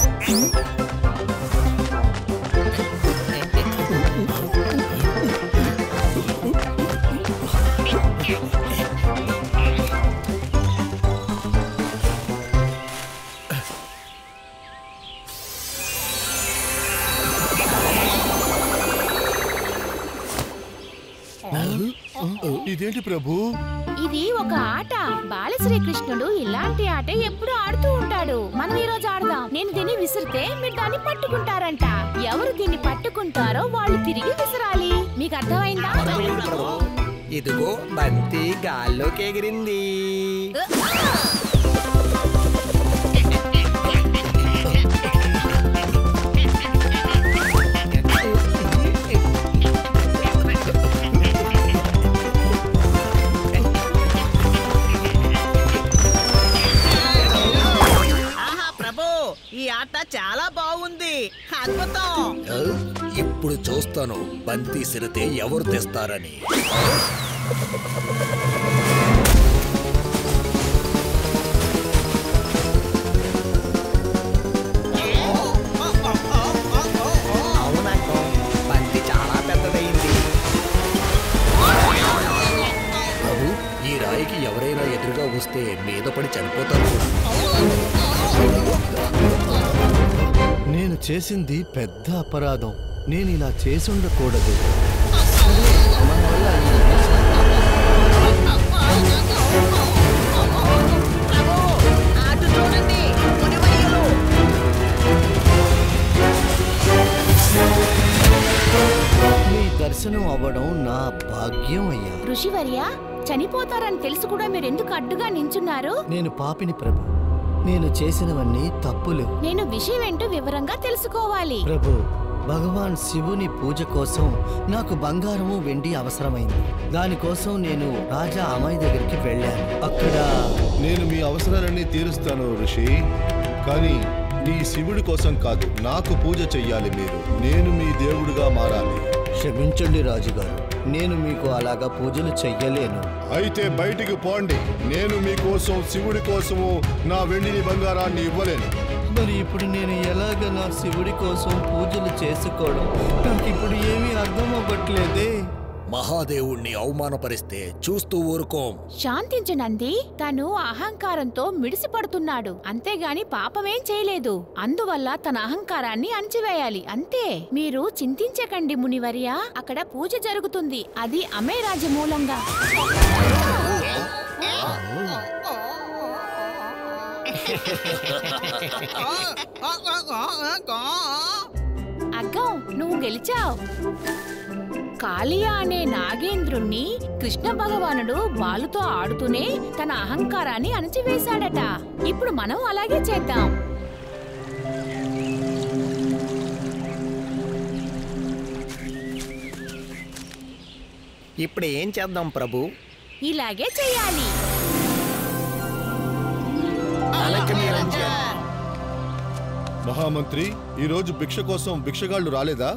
ఇదేంటి ప్రభు ఇది ఒక ఆట బాలశ్రీకృష్ణుడు ఇలాంటి ఆట ఎప్పుడు ఆడుతూ ఉంటాడు మనం ఈ రోజు ఆడదాం నేను దీన్ని విసిరితే మీరు దాన్ని పట్టుకుంటారంట ఎవరు దీన్ని పట్టుకుంటారో వాళ్ళు తిరిగి విసరాలి మీకు అర్థమైందా ఇదిగో బంతి గాల్లోకి ఎగిరింది ఆహా ప్రభు ఈ ఆట చాలా బాగుంది అద్భుతం ఇప్పుడు చూస్తాను బంతి సిరితే ఎవరు తెస్తారని అవునక్క బంతి చాలా పెద్దదైంది ప్రభు ఈ రాయికి ఎవరైనా ఎదురుగా వస్తే మీద పడి చనిపోతారు కూడా నేను చేసింది పెద్ద అపరాధం నేను ఇలా చేసుండకూడదు అటు చూడండి మునివయ్యలు మీ దర్శనం అవ్వడం నా భాగ్యం అయ్యా ఋషివర్య చనిపోతారని తెలుసు కూడా మీరు ఎందుకు అడ్డుగా నించున్నారు నేను పాపిని ప్రభు నేను చేసినవన్నీ తప్పులు నేను విషయం ఏంటో వివరంగా తెలుసుకోవాలి ప్రభు భగవాన్ శివుని పూజ కోసం నాకు బంగారము వెండి అవసరమైంది దానికోసం నేను రాజా అమ్మాయి దగ్గరికి వెళ్ళాను అక్కడ నేను మీ అవసరాలన్నీ తీరుస్తాను ఋషి కానీ నీ శివుడి కోసం కాదు నాకు పూజ చెయ్యాలి మీరు నేను మీ దేవుడిగా మారాలి క్షమించండి రాజుగారు నేను మీకు అలాగా పూజలు చెయ్యలేను అయితే బయటికి పోండి నేను మీకోసం శివుడి కోసము నా వెండిని బంగారాన్ని ఇవ్వలేను మరి ఇప్పుడు నేను ఎలాగ నా శివుడి కోసం పూజలు చేసుకోవడం నాకు ఇప్పుడు ఏమీ అర్థం అవ్వట్లేదే మహాదేవుణ్ణి అవమానపరిస్తే చూస్తూ ఊరుకోం శాంతించు నంది తను అహంకారంతో మిడిసిపడుతున్నాడు అంతేగాని పాపమేం చేయలేదు అందువల్ల తన అహంకారాన్ని అణచివేయాలి అంతే మీరు చింతించకండి మునివర్య అక్కడ పూజ జరుగుతుంది అది అమేరాజ మూలంగా అగ్గం నువ్వు గెలిచావు కాళియా అనే నాగేంద్రుణ్ణి కృష్ణ భగవానుడు బాలుతో ఆడుతూనే తన అహంకారాన్ని అణచివేశాడట ఇప్పుడు మనం అలాగే చేద్దాం ఇప్పుడు ఏం చేద్దాం ప్రభు ఇలాగే చేయాలి మహామంత్రి ఈ రోజు భిక్ష కోసం భిక్షగాళ్ళు రాలేదా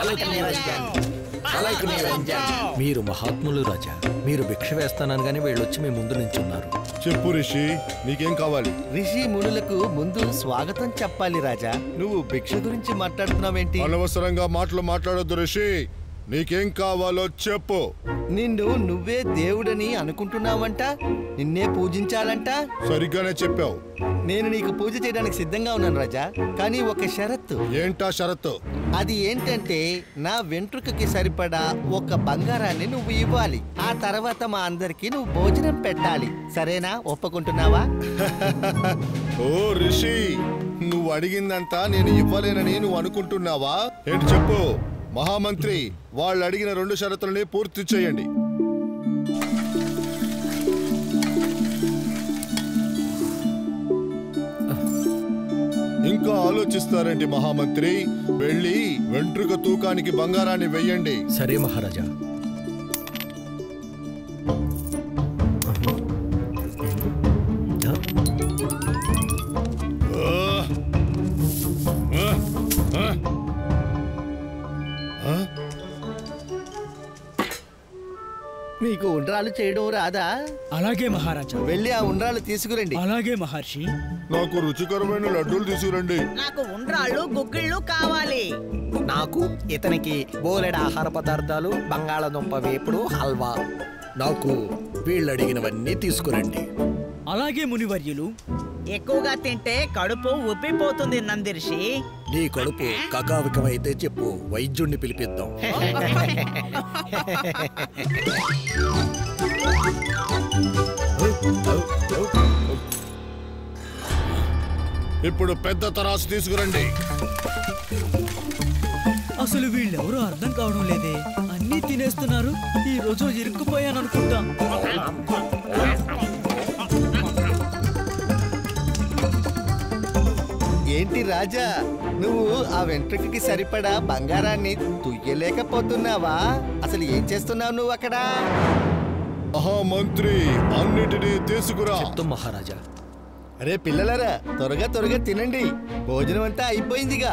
మీరు మహాత్ములు రాజా మీరు భిక్ష వేస్తానని వీళ్ళొచ్చి మీ ముందు నించున్నారు చెప్పు రిషి నీకేం కావాలి రిషి మునులకు ముందు స్వాగతం చెప్పాలి రాజా నువ్వు భిక్ష గురించి మాట్లాడుతున్నావేంటి అనవసరంగా మాటలు మాట్లాడొద్దు రిషి నీకేం కావాలో చెప్పు నిన్ను నువ్వే దేవుడని అనుకుంటున్నావంట నిన్నే పూజించాలంట సరిగ్గానే చెప్పావు నేను నీకు పూజ చేయడానికి సిద్ధంగా ఉన్నాను రాజా కానీ ఒక షరత్తు ఏంటా షరత్తు అది ఏంటంటే నా వెంట్రుకకి సరిపడా ఒక బంగారాన్ని నువ్వు ఇవ్వాలి ఆ తర్వాత మా అందరికి నువ్వు భోజనం పెట్టాలి సరేనా ఒప్పుకుంటున్నావా ఓ రిషి నువ్వు అడిగిందంతా నేను ఇవ్వలేనని నువ్వు అనుకుంటున్నావా ఏంటి చెప్పు మహామంత్రి వాళ్ళు అడిగిన రెండు షరతులని పూర్తి చేయండి ఇంకా ఆలోచిస్తారండి మహామంత్రి వెళ్ళి వెంట్రుక తూకానికి బంగారాన్ని వెయ్యండి సరే మహారాజా మీకు ఉండ్రాలు చేయడం రాదా అలాగే మహారాజా వెళ్ళి ఆ ఉండ్రాలు తీసుకురండి అలాగే మహర్షి నాకు రుచికరమైన లడ్డూలు తీసుకురండి నాకు ఉండ్రాళ్ళు గుగ్గిళ్ళు కావాలి నాకు ఇతనికి బోలెడు ఆహార పదార్థాలు బంగాళదుంప వేపుడు హల్వా నాకు వీళ్ళు అడిగినవన్నీ తీసుకురండి అలాగే మునివర్యులు ఎక్కువగా తింటే కడుపు ఉబ్బిపోతుంది నందిర్షి నీ కడుపు కకావికమైతే చెప్పు వైద్యుణ్ణి పిలిపిద్దాం ఇప్పుడు పెద్ద తరాసు తీసుకురండి అసలు వీళ్ళెవరూ అర్థం కావడం లేదే అన్నీ తినేస్తున్నారు ఈ రోజు ఇరుక్కుపోయాను అనుకుంటా ఏంటి రాజా నువ్వు ఆ వెంట్రుకకి సరిపడా బంగారాన్ని తుయ్యలేకపోతున్నావా అసలు ఏం చేస్తున్నావు నువ్వు అక్కడ మహామంత్రి అన్నిటినీ తీసుకురా చెప్తాం మహారాజా అరే పిల్లలరా త్వరగా త్వరగా తినండి భోజనం అంతా అయిపోయిందిగా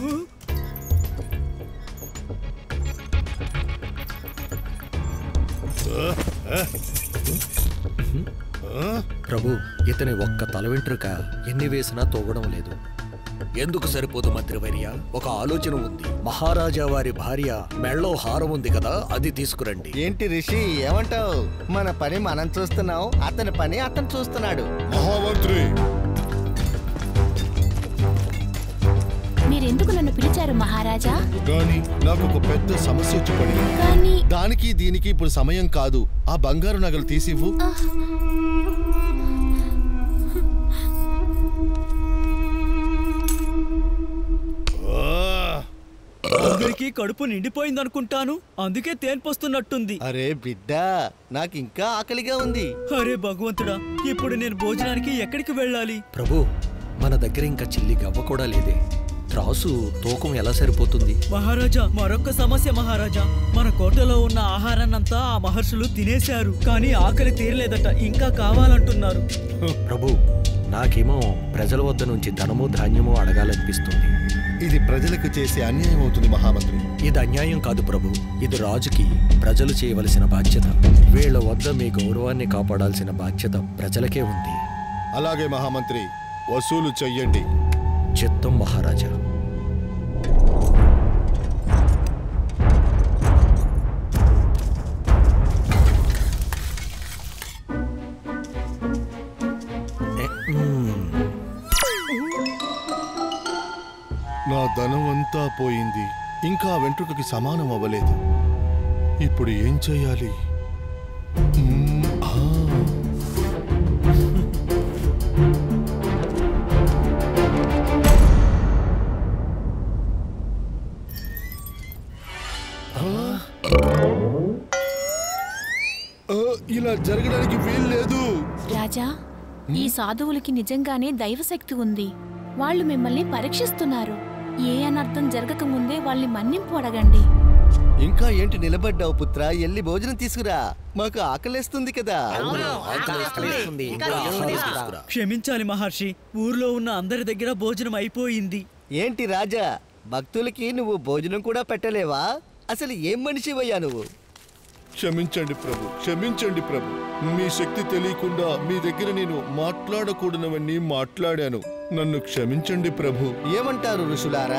ప్రభు ఇతని ఒక్క తల వెంట్రుక ఎన్ని వేసినా తోగడం లేదు ఎందుకు సరిపోదు మంత్రివర్య ఒక ఆలోచన ఉంది మహారాజా వారి భార్య మెళ్ళో హారం ఉంది కదా అది తీసుకురండి ఏంటి రిషి ఏమంటావు మన పని మనం చూస్తున్నాం అతని పని అతను చూస్తున్నాడు మహామంత్రి మీరెందుకు నన్ను పిలిచారు మహారాజా కానీ నాకు ఒక పెద్ద సమస్య వచ్చి పడింది కానీ దానికి దీనికి ఇప్పుడు సమయం కాదు ఆ బంగారు నగలు తీసివ్వు అందరికీ కడుపు నిండిపోయింది అనుకుంటాను అందుకే తేన్పొస్తున్నట్టుంది అరే బిడ్డ నాకు ఇంకా ఆకలిగా ఉంది అరే భగవంతుడా ఇప్పుడు నేను భోజనానికి ఎక్కడికి వెళ్ళాలి ప్రభు మన దగ్గర ఇంకా చిల్లి గవ్వ కూడా లేదే త్రాసు తూకం ఎలా సరిపోతుంది మహారాజా మరొక్క సమస్య మహారాజా మన కోటలో ఉన్న ఆహారాన్నంతా ఆ మహర్షులు తినేశారు కానీ ఆకలి తీరలేదట ఇంకా కావాలంటున్నారు ప్రభు నాకేమో ప్రజల వద్ద నుంచి ధనము ధాన్యము అడగాలనిపిస్తుంది ఇది ప్రజలకు చేసే అన్యాయం అవుతుంది మహామంత్రి ఇది అన్యాయం కాదు ప్రభు ఇది రాజుకి ప్రజలు చేయవలసిన బాధ్యత వీళ్ళ వద్ద మీ గౌరవాన్ని కాపాడాల్సిన బాధ్యత ప్రజలకే ఉంది అలాగే మహామంత్రి వసూలు చెయ్యండి చిత్తం మహారాజా ఏ, మ్మ్. నా ధనం అంతా పోయింది ఇంకా ఆ వెంట్రుకకి సమానం అవ్వలేదు ఇప్పుడు ఏం చేయాలి మ్మ్, ఆ. ఆ, ఇలా జరగడానికి వీల్లేదు రాజా ఈ సాధువులకి నిజంగానే దైవశక్తి ఉంది వాళ్ళు మిమ్మల్ని పరీక్షిస్తున్నారు ఏ అనర్థం జరగక ముందే వాళ్ళని మన్నింపు అడగండి ఇంకా ఏంటి నిలబడ్డావు పుత్ర ఎల్లి భోజనం తీసుకురా మాకు ఆకలేస్తుంది కదా ఆకలేస్తుంది. ఇంకా ఇంకా ఆహారం తీసుకురా. తీసుకురా. క్షమించాలి మహర్షి ఊర్లో ఉన్న అందరి దగ్గర భోజనం అయిపోయింది ఏంటి రాజా భక్తులకి నువ్వు భోజనం కూడా పెట్టలేవా అసలు ఏం మనిషివయ్యా నువ్వు క్షమించండి ప్రభు క్షమించండి ప్రభు మీ శక్తి తెలియకుండా మీ దగ్గర నేను మాట్లాడకూడనవన్నీ మాట్లాడాను నన్ను క్షమించండి ప్రభు ఏమంటారు ఋషులారా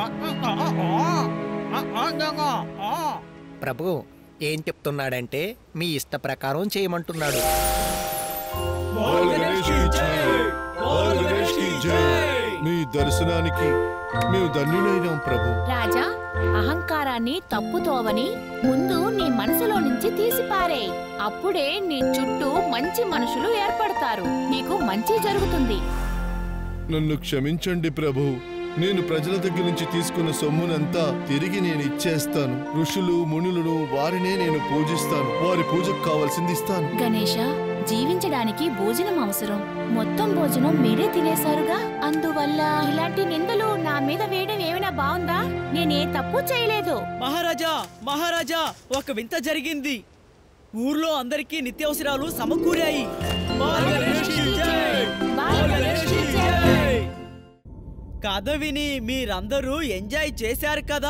ప్రభు ఏం చెప్తున్నాడంటే మీ ఇష్ట ప్రకారం చేయమంటున్నాడు బాల్ గణేష్ కి జై! బాల్ గణేష్ కి జై! మీ దర్శనానికి మేము ధన్యులైనాం ప్రభు రాజా అహంకారాన్ని తప్పుతోవని ముందు నీ మనసులో నుంచి తీసిపారే అప్పుడే నీ చుట్టూ మంచి మనుషులు ఏర్పడతారు నీకు మంచి జరుగుతుంది నన్ను క్షమించండి ప్రభు నేను ప్రజల దగ్గర నుంచి తీసుకున్న సొమ్మునంతా తిరిగి నేను ఇచ్చేస్తాను ఋషులు మునులను వారినే నేను పూజిస్తాను వారి పూజకు కావాల్సింది ఇస్తాను గణేష జీవించడానికి భోజనం అవసరం మొత్తం భోజనం మీరే తినేశారుగా అందువల్ల ఇలాంటి నిందలు నా మీద వేయడం ఏమైనా బాగుందా నేనే తప్పు చేయలేదు మహారాజా మహారాజా ఒక వింత జరిగింది ఊర్లో అందరికీ నిత్యావసరాలు సమకూరాయి బాల్ గణేష్కి జై! బాల్ గణేష్కి జై! కథ విని మీరందరూ ఎంజాయ్ చేశారు కదా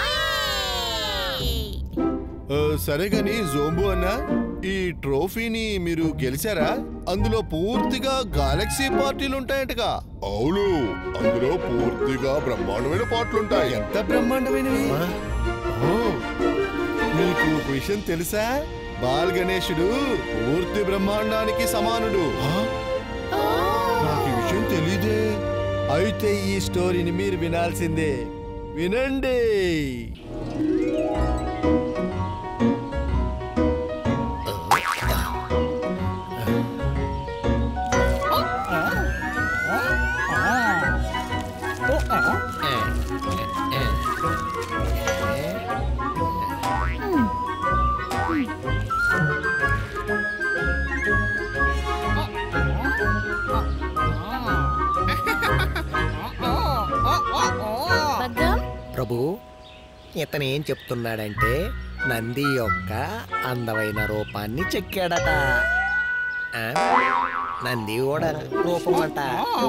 ఆ, సరే గాని జోంబు అన్న ఈ ట్రోఫీని మీరు గెలిచారా అందులో పూర్తిగా గాలక్సీ పార్టీలు ఉంటాయంటగా అవును అందులో పూర్తిగా బ్రహ్మాండమైన పాటలుంటాయి ఎంత బ్రహ్మాండమైనవి ఓ, మీకు ఒక విషయం తెలుసా బాల్ గణేశుడు పూర్తి బ్రహ్మాండానికి సమానుడు ఆ? నాకు ఈ విషయం తెలీదే అయితే ఈ స్టోరీని మీరు వినాల్సిందే వినండి బగ్గం ప్రభు ఇతను ఏం చెప్తున్నాడంటే నంది యొక్క అందమైన రూపాన్ని చెక్కాడట ఆ? నంది కూడా రూపం అంట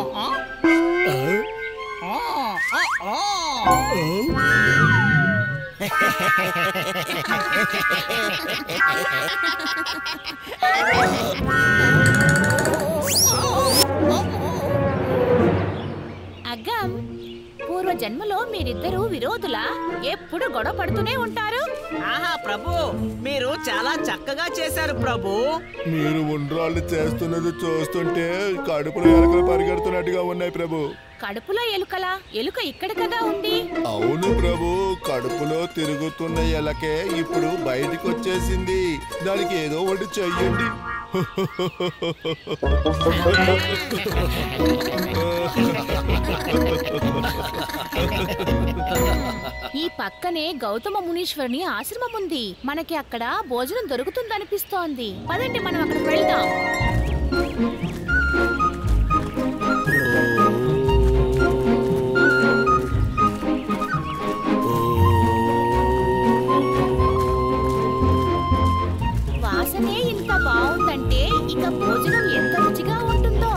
అగ్గం పూర్వ జన్మలో మీరిద్దరూ విరోధులా ఎప్పుడు గొడవ పడుతూనే ఉంటారు ఆహా ప్రభు మీరు చాలా చక్కగా చేశారు ప్రభు మీరు ఉండ్రాళ్ళు చేస్తున్నది చూస్తుంటే కడుపులో ఎలకలు పరిగెడుతున్నట్టుగా ఉన్నాయి ప్రభు కడుపులో ఎలుకలా ఎలుక ఇక్కడ కదా ఉంది అవును ప్రభు కడుపులో తిరుగుతున్న ఎలకే ఇప్పుడు బయటికి వచ్చేసింది దానికి ఏదో ఒకటి చెయ్యండి ఈ పక్కనే గౌతమ మునీశ్వరుని ఆశ్రమం ఉంది మనకి అక్కడ భోజనం దొరుకుతుందనిపిస్తోంది పదండి మనం అక్కడికి వెళ్దాం వాసనే ఇంత బాగుందంటే ఇక భోజనం ఎంత రుచిగా ఉంటుందో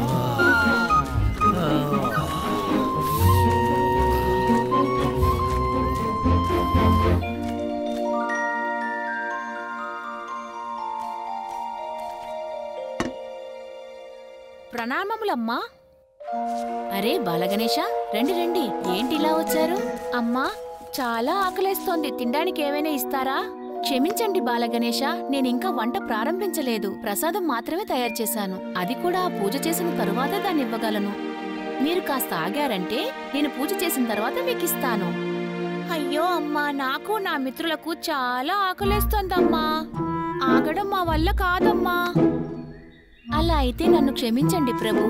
ప్రణామములమ్మా అరే బాలగణేష రండి రండి ఏంటి ఇలా వచ్చారు అమ్మా చాలా ఆకలేస్తోంది తినడానికి ఏమైనా ఇస్తారా క్షమించండి బాలగణేష నేను ఇంకా వంట ప్రారంభించలేదు ప్రసాదం మాత్రమే తయారు చేశాను అది కూడా పూజ చేసిన తరువాతే దాన్ని ఇవ్వగలను మీరు కాస్త ఆగారంటే నేను పూజ చేసిన తర్వాత మీకు ఇస్తాను అయ్యో అమ్మా నాకు నా మిత్రులకు చాలా ఆకలేస్తోందమ్మా ఆగడం మా వల్ల కాదమ్మా అలా అయితే నన్ను క్షమించండి ప్రభు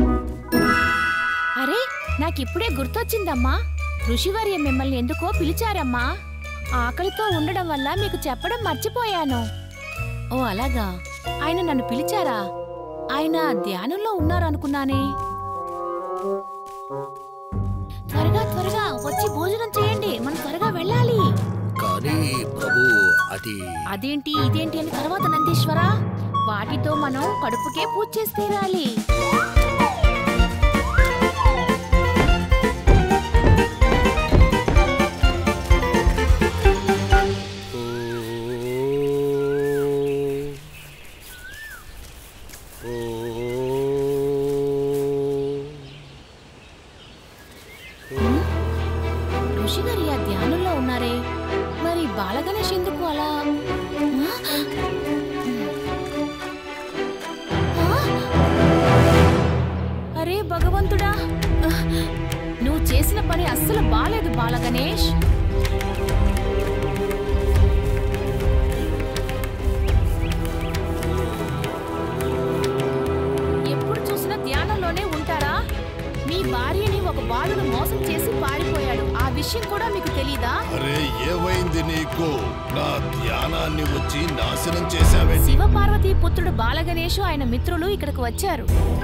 అరే నాకిప్పుడే గుర్తొచ్చిందమ్మా ఋషివర్య మిమ్మల్ని ఎందుకో పిలిచారమ్మా ఆకలితో ఉండడం వల్ల మీకు చెప్పడం మర్చిపోయాను ఓ అలాగా ఆయన నన్ను పిలిచారా ఆయన ధ్యానంలో ఉన్నారనుకున్నానే త్వరగా త్వరగా వచ్చి భోజనం చేయండి మనం త్వరగా వెళ్ళాలి కానీ ప్రభు అది అదేంటి ఇదేంటి అని తర్వాత నందీశ్వర వాటితో మనం కడుపుకే పూజ చేసి తీరాలి ఋషిగారి ఆ ధ్యానంలో ఉన్నారే మరి బాలగణేష్ ఎందుకు అలా ఆ? ఆ? అరే భగవంతుడా నువ్వు చేసిన పని అస్సలు బాలేదు బాలగణేష్ ఎప్పుడు చూసినా ధ్యానంలోనే ఉంటారా మీ భార్యని ఒక బాలుడు మోసం ఏమైంది నీకు నా ధ్యానాన్ని వచ్చి నాశనం చేశావేంటి శివపార్వతీ పుత్రుడు బాలగణేషు ఆయన మిత్రులు ఇక్కడికి వచ్చారు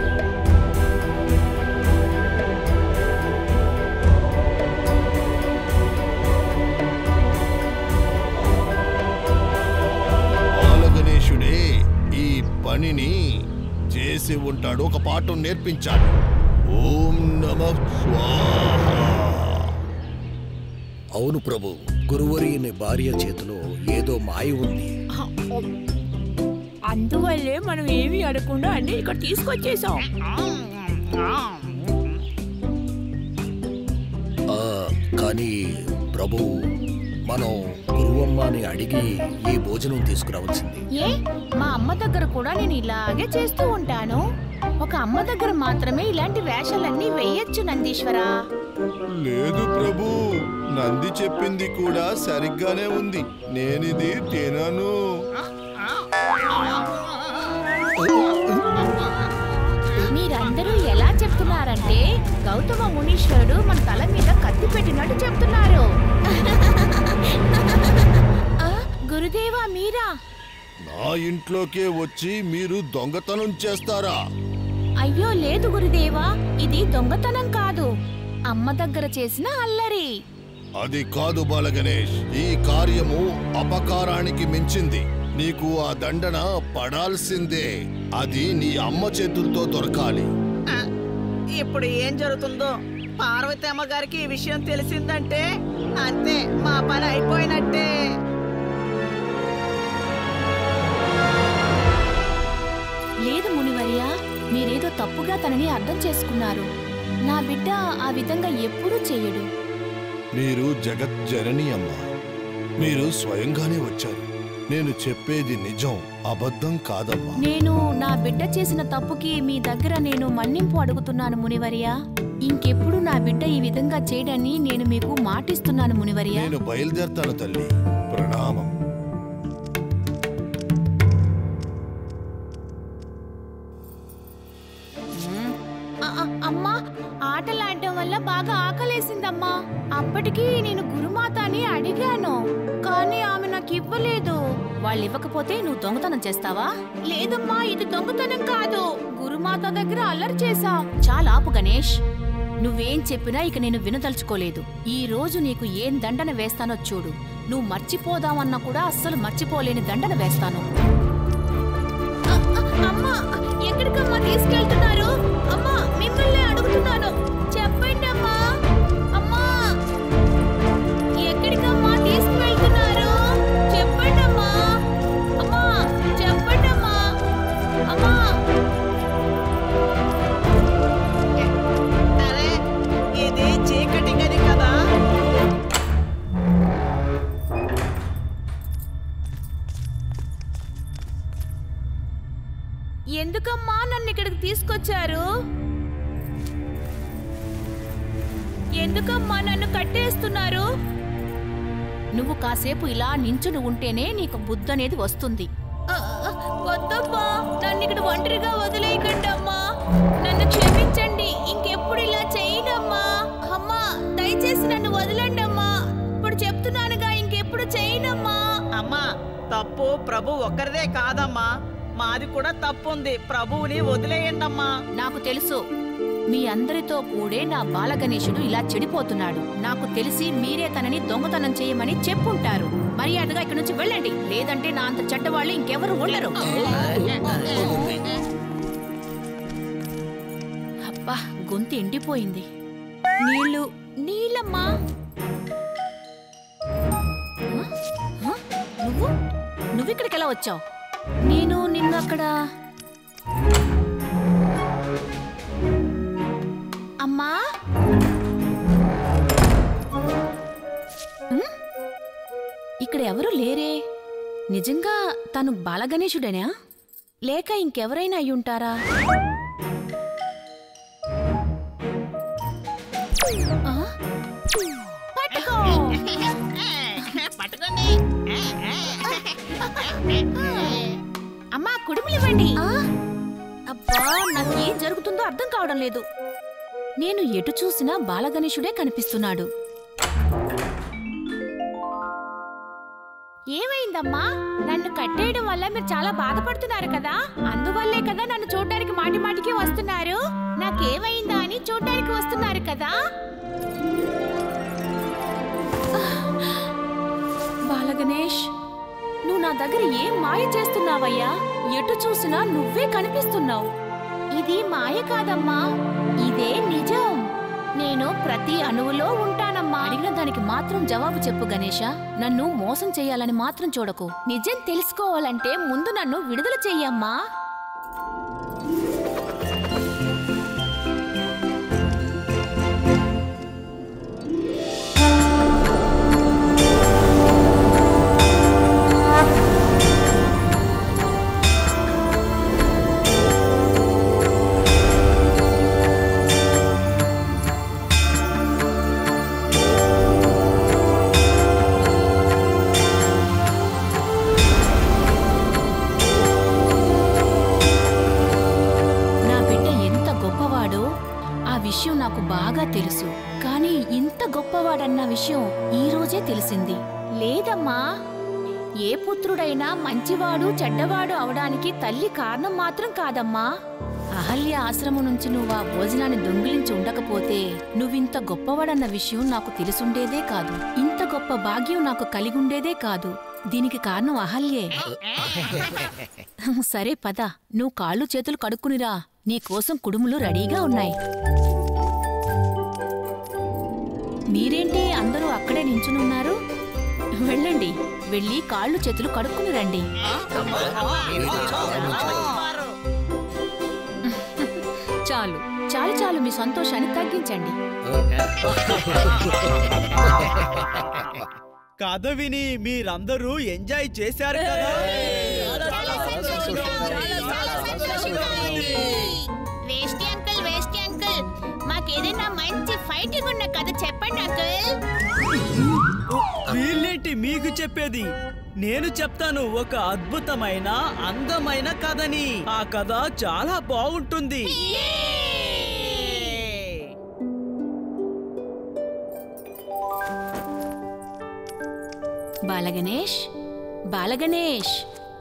బాలగణేశుడే ఈ పనిని చేసి ఉంటాడు ఒక పాఠం నేర్పించాడు ఓం నమ స్వాహ అవును ప్రభు గురువరి భార్య చేతిలో ఏదో మాయ ఉంది అందువల్లే మనం ఏమీ అడగకుండా అన్ని ఇక్కడ తీసుకొచ్చేసాం ఆ, కానీ ప్రభు మనం గురువమ్మని అడిగి ఈ భోజనం తీసుకురావాల్సింది ఏ మా అమ్మ దగ్గర కూడా నేను ఇలాగే చేస్తూ ఉంటాను ఒక అమ్మ దగ్గర మాత్రమే ఇలాంటి వేషాలన్నీ వేయొచ్చు నందీశ్వరా లేదు ప్రభు నంది చెప్పింది కూడా సరిగ్గానే ఉంది నేనిది తినను మీరందరూ ఎలా చెప్తున్నారంటే గౌతమ మునీశ్వరుడు మన తల మీద కత్తి పెట్టినట్టు చెప్తున్నారు ఆ, గురుదేవా మీరా నా ఇంట్లోకే వచ్చి మీరు దొంగతనం చేస్తారా అయ్యో లేదు గురుదేవా ఇది దొంగతనం కాదు అమ్మ దగ్గర చేసిన అల్లరి అది కాదు బాలగణేష్ ఈ కార్యము అపకారానికి మించింది నీకు ఆ దండన పడాల్సిందే అది నీ అమ్మ చేతులతో దొరకాలి ఇప్పుడు ఏం జరుగుతుందో పార్వతి అమ్మగారికి ఈ విషయం తెలిసిందంటే అంతే మా పని అయిపోయినట్టే లేదు మునివర్య మీరేదో తప్పుగా తనని అర్థం చేసుకున్నారు నా బిడ్డ ఆ విధంగా ఎప్పుడూ చెయ్యడు మీరు జగత్ జనని అమ్మ మీరు స్వయంగానే వచ్చారు నేను చెప్పేది నిజం అబద్ధం కాదమ్మా నేను నా బిడ్డ చేసిన తప్పుకి మీ దగ్గర నేను మన్నింపు అడుగుతున్నాను మునివర్య ఇంకెప్పుడు నా బిడ్డ ఈ విధంగా చేయడని నేను మీకు మాటిస్తున్నాను మునివర్య నేను బయలుదేరతాను తల్లి ప్రణామం ఆ, ఆ, అమ్మా ఆటలాడటం వల్ల బాగా ఆకలేసిందమ్మా అప్పటికి నేను గురుమాత అని అడిగాను కానీ ఆమె నాకు ఇవ్వలేదు వాళ్ళు ఇవ్వకపోతే నువ్వు దొంగతనం చేస్తావా లేదమ్మా ఇది దొంగతనం కాదు గురుమాత దగ్గర అల్లరి చేశా చాలా ఆపు గణేష్ నువ్వేం చెప్పినా ఇక నేను వినదలుచుకోలేదు ఈ రోజు నీకు ఏం దండన వేస్తానో చూడు నువ్వు మర్చిపోదామన్నా కూడా అస్సలు మర్చిపోలేని దండన వేస్తాను అ- అ- అమ్మా ఎక్కడికమ్మా తీసుకెళ్తున్నారు అమ్మా మిమ్మల్ని అడుగుతున్నాను చెప్పండి అమ్మా అమ్మా ఎక్కడికమ్మా తీసుకువెళ్తున్నారు చెప్పండి అమ్మా అమ్మా చెప్పండి అమ్మా అమ్మా అరే ఇది చీకటి గది కదా ఎందుకమ్మా నన్ను ఇక్కడికి తీసుకొచ్చారు ఎందుకమ్మా నన్ను కట్టేస్తున్నారు నువ్వు కాసేపు ఇలా నించుని ఉంటేనే నీకు బుద్ధి అనేది వస్తుంది ఆ, ఆ, వద్దమ్మా నన్ను ఇక్కడ ఒంటరిగా వదిలేయకండి అమ్మా నన్ను క్షమించండి ఇంకెప్పుడు ఇలా చేయనమ్మా అమ్మా దయచేసి నన్ను వదలండి అమ్మా ఇప్పుడు చెప్తున్నానుగా ఇంకెప్పుడు చేయనమ్మా అమ్మా తప్పు ప్రభు ఒక్కరిదే కాదమ్మా మాది కూడా తప్పు ఉంది ప్రభువుని వదిలేయండమ్మా నాకు తెలుసు మీ అందరితో కూడే నా బాలగణేశుడు ఇలా చెడిపోతున్నాడు నాకు తెలిసి మీరే తనని దొంగతనం చేయమని చెప్పుంటారు మర్యాదగా ఇక్కడి నుంచి వెళ్ళండి లేదంటే నా అంత చెడ్డవాళ్ళు ఇంకెవరు ఉండరు అబ్బా గొంతు ఎండిపోయింది నీళ్ళు నీళ్ళమ్మా ఆ? ఆ? నువ్వు నువ్వు ఇక్కడికి ఎలా వచ్చావు నేను నిన్ను అక్కడ అమ్మా ఉమ్? ఇక్కడ ఎవరు లేరే నిజంగా తను బాలగణేశుడేనా లేక ఇంకెవరైనా అయ్యుంటారా ఆ? పట్టుకో పట్టుకోండి అమ్మా కుడుములివ్వండి అబ్బా నాకు ఏం జరుగుతుందో అర్థం కావడం లేదు నేను ఎటు చూసినా బాలగణేశుడే కనిపిస్తున్నాడు ఏమైందమ్మా నన్ను కట్టేయడం వల్ల మీరు చాలా బాధపడుతున్నారు కదా అందువల్లే కదా నన్ను చూడడానికి మాటి మాటికి వస్తున్నారు నాకేమైందా అని చూడడానికి వస్తున్నారు కదా బాలగణేష్ నువ్వు నా దగ్గర ఏం మాయ చేస్తున్నావయ్యా ఎటు చూసినా నువ్వే కనిపిస్తున్నావు ఇది మాయ కాదమ్మా ఇదే నిజం నేను ప్రతి అణువులో ఉంటానమ్మా అడిగిన దానికి మాత్రం జవాబు చెప్పు గణేష నన్ను మోసం చేయాలని మాత్రం చూడకు నిజం తెలుసుకోవాలంటే ముందు నన్ను విడుదల చెయ్యమ్మా నా బిడ్డ ఎంత గొప్పవాడో ఆ విషయం నాకు బాగా తెలుసు కానీ ఇంత గొప్పవాడన్న విషయం ఈ రోజే తెలిసింది లేదమ్మా ఏ పుత్రుడైనా మంచివాడు చెడ్డవాడు అవడానికి తల్లి కారణం మాత్రం కాదమ్మా అహల్య ఆశ్రమం నుంచి నువ్వు ఆ భోజనాన్ని దొంగిలించి ఉండకపోతే నువ్వింత గొప్పవాడన్న విషయం నాకు తెలుసుండేదే కాదు ఇంత గొప్ప భాగ్యం నాకు కలిగుండేదే కాదు దీనికి కారణం అహల్యే సరే పద నువ్వు కాళ్ళు చేతులు కడుక్కునిరా నీ కోసం కుడుములు రెడీగా ఉన్నాయి మీరేంటి అందరూ అక్కడే నించునున్నారు వెళ్ళండి వెళ్ళి కాళ్ళు చేతులు కడుక్కుని రండి చాలు చాలు చాలు మీ సంతోషాన్ని తగ్గించండి కథ విని మీరందరూ ఎంజాయ్ చేశారు కదా వేష్టి అంకుల్ వేష్టి అంకుల్ మాకేదైనా మంచి ఫైటింగ్ ఉన్న కథ చెప్పండి అంకుల్ వీళ్ళేంటి మీకు చెప్పేది నేను చెప్తాను ఒక అద్భుతమైన అందమైన కథని ఆ కథ చాలా బాగుంటుంది బాలగణేష్ బాలగణేష్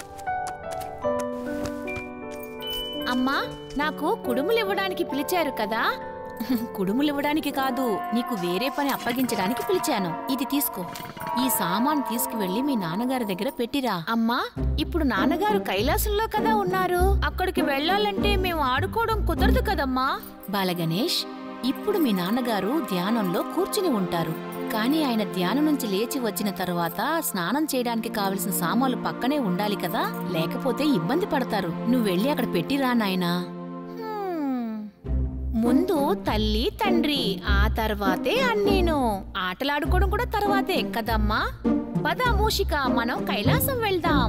అమ్మా నాకు కుడుములు ఇవ్వడానికి పిలిచారు కదా కుడుములు ఇవ్వడానికి కాదు నీకు వేరే పని అప్పగించడానికి పిలిచాను ఇది తీసుకో ఈ సామాను తీసుకువెళ్ళి మీ నాన్నగారి దగ్గర పెట్టిరా అమ్మా ఇప్పుడు నాన్నగారు కైలాసంలో కదా ఉన్నారు అక్కడికి వెళ్ళాలంటే మేము ఆడుకోవడం కుదరదు కదమ్మా బాలగణేష్ ఇప్పుడు మీ నాన్నగారు ధ్యానంలో కూర్చుని ఉంటారు కానీ ఆయన ధ్యానం నుంచి లేచి వచ్చిన తరువాత స్నానం చేయడానికి కావలసిన సామాన్లు పక్కనే ఉండాలి కదా లేకపోతే ఇబ్బంది పడతారు నువ్వు వెళ్ళి అక్కడ పెట్టిరా నాయనా హ్మ్. ముందు తల్లి తండ్రి ఆ తర్వాతే అన్నీను ఆటలాడుకోవడం కూడా తర్వాతే కదమ్మా పద మూషిక మనం కైలాసం వెళ్దాం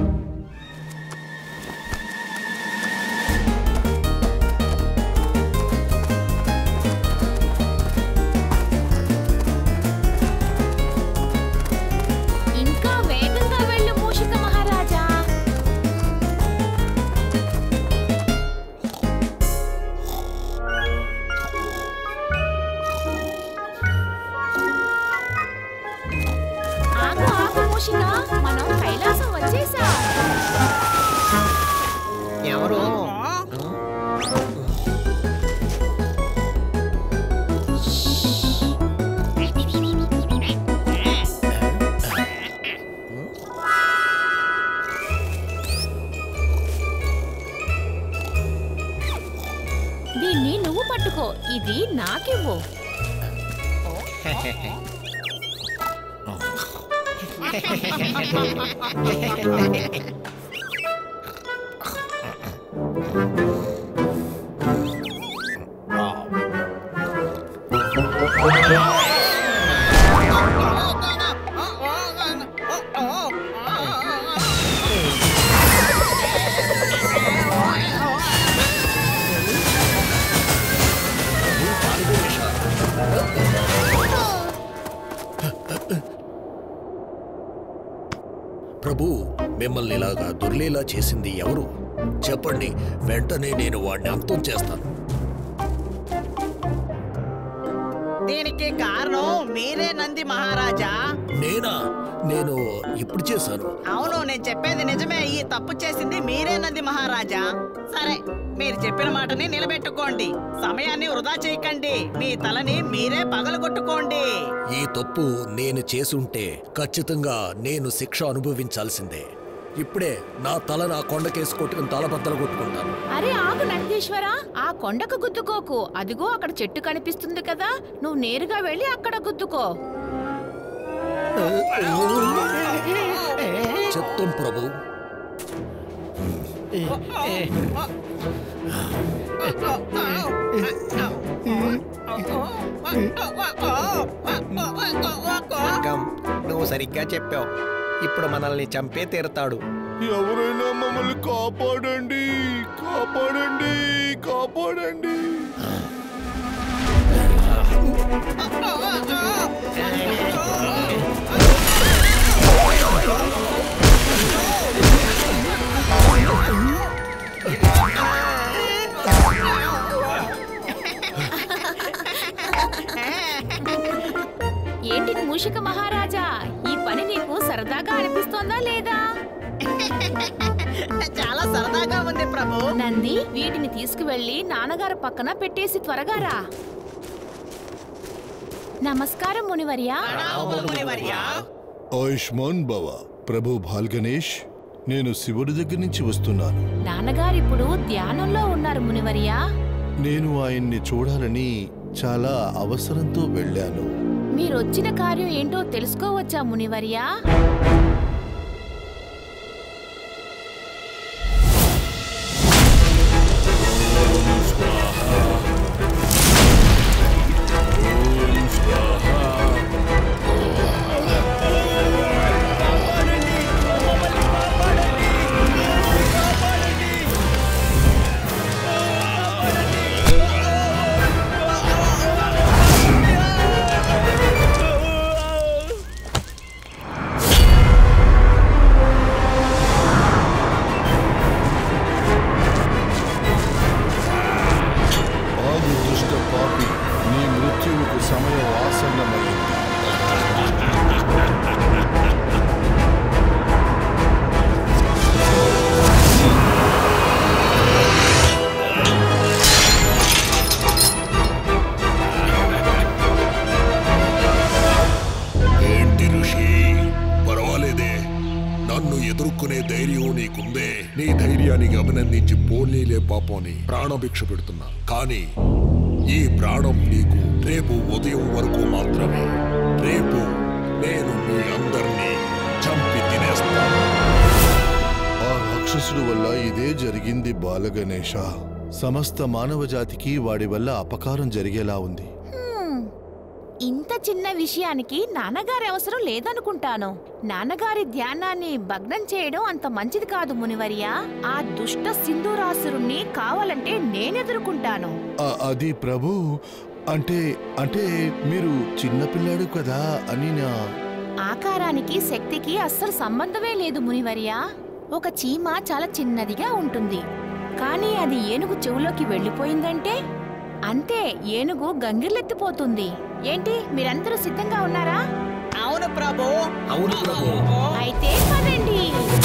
ఇంకా వేగంగా వెళ్ళు మూషిక మహారాజా ఆగు ఆగు మూషిక మనం కైలాసం వచ్చేసాం ఎవరు దీన్ని నువ్వు పట్టుకో ఇది నాకివ్వు ప్రభు మిమ్మల్ని ఇలాగా దొర్లేలా చేసింది ఎవరు చెప్పండి వెంటనే నేను వాడిని అంతం చేస్తాను దీనికి కారణం మీరే నంది మహారాజా నేనా నేను ఎప్పుడు చేశాను అవును నేను చెప్పేది నిజమే ఈ తప్పు చేసింది మీరే నంది మహారాజా సరే మీరు చెప్పిన మాటని నిలబెట్టుకోండి సమయాన్ని వృధా చేయకండి మీ తలని మీరే పగలగొట్టుకోండి ఈ తప్పు నేను చేసుంటే ఖచ్చితంగా నేను శిక్ష అనుభవించాల్సిందే ఇప్పుడే నా తల నా కొండకేసి కొట్టుకుని తల బద్దలు కొట్టుకుంటాను అరే ఆగు నందీశ్వర ఆ కొండకు గుద్దుకోకు అదిగో అక్కడ చెట్టు కనిపిస్తుంది కదా నువ్వు నేరుగా వెళ్ళి అక్కడ గుద్దుకో చెప్తాం ప్రభు రంగం నువ్వు సరిగ్గా చెప్పావు ఇప్పుడు మనల్ని చంపే తీరుతాడు ఎవరైనా మమ్మల్ని కాపాడండి కాపాడండి కాపాడండి ఏంటి మూషిక మహారాజా ఈ పని నీకు సరదాగా అనిపిస్తోందా లేదా చాలా సరదాగా ఉంది ప్రభు నంది వీటిని తీసుకువెళ్ళి నాన్నగారు పక్కన పెట్టేసి త్వరగా రా నమస్కారం మునివర్యా ఆయుష్మాన్ భవ ప్రభు భాల్గణేష్ నేను శివుడి దగ్గర నుంచి వస్తున్నాను నాన్నగారు ఇప్పుడు ధ్యానంలో ఉన్నారు మునివర్యా నేను ఆయన్ని చూడాలని చాలా అవసరంతో వెళ్ళాను మీరొచ్చిన కార్యం ఏంటో తెలుసుకోవచ్చా మునివర్యా ఆగు దుష్ట పాపి నీ మృత్యువుకు సమయం ఆసన్నమైంది ఏంటి ఋషి పర్వాలేదే నన్ను ఎదుర్కొనే ధైర్యం నీకుందే నీ ధైర్యానికి అభినందించి పోనీలే పాపని ప్రాణభిక్ష పెడుతున్నా కానీ ఈ ప్రాణం నీకు రేపు ఉదయం వరకు మాత్రమే రేపు నేను మీ అందరినీ చంపి తినేస్తాను ఆ రాక్షసుడు వల్ల ఇదే జరిగింది బాలగణేశ సమస్త మానవ జాతికి వాడి వల్ల అపకారం జరిగేలా ఉంది హ్మ్. ఇంత చిన్న విషయానికి నాన్నగారి అవసరం లేదనుకుంటాను నాన్నగారి ధ్యానాన్ని భగ్నం చేయడం అంత మంచిది కాదు మునివర్యా ఆ దుష్ట సింధూరాసురుణ్ణి కావాలంటే నేనెదుర్కొంటాను ఆ, అది ప్రభు అంటే అంటే మీరు చిన్నపిల్లాడు కదా అని నా ఆకారానికి శక్తికి అస్సలు సంబంధమే లేదు మునివర్యా ఒక చీమ చాలా చిన్నదిగా ఉంటుంది కానీ అది ఏనుగు చెవులోకి వెళ్ళిపోయిందంటే అంతే ఏనుగు గంగిర్లెత్తిపోతుంది ఏంటి మీరందరూ సిద్ధంగా ఉన్నారా అవును ప్రభు అవును ప్రభు అయితే పదండి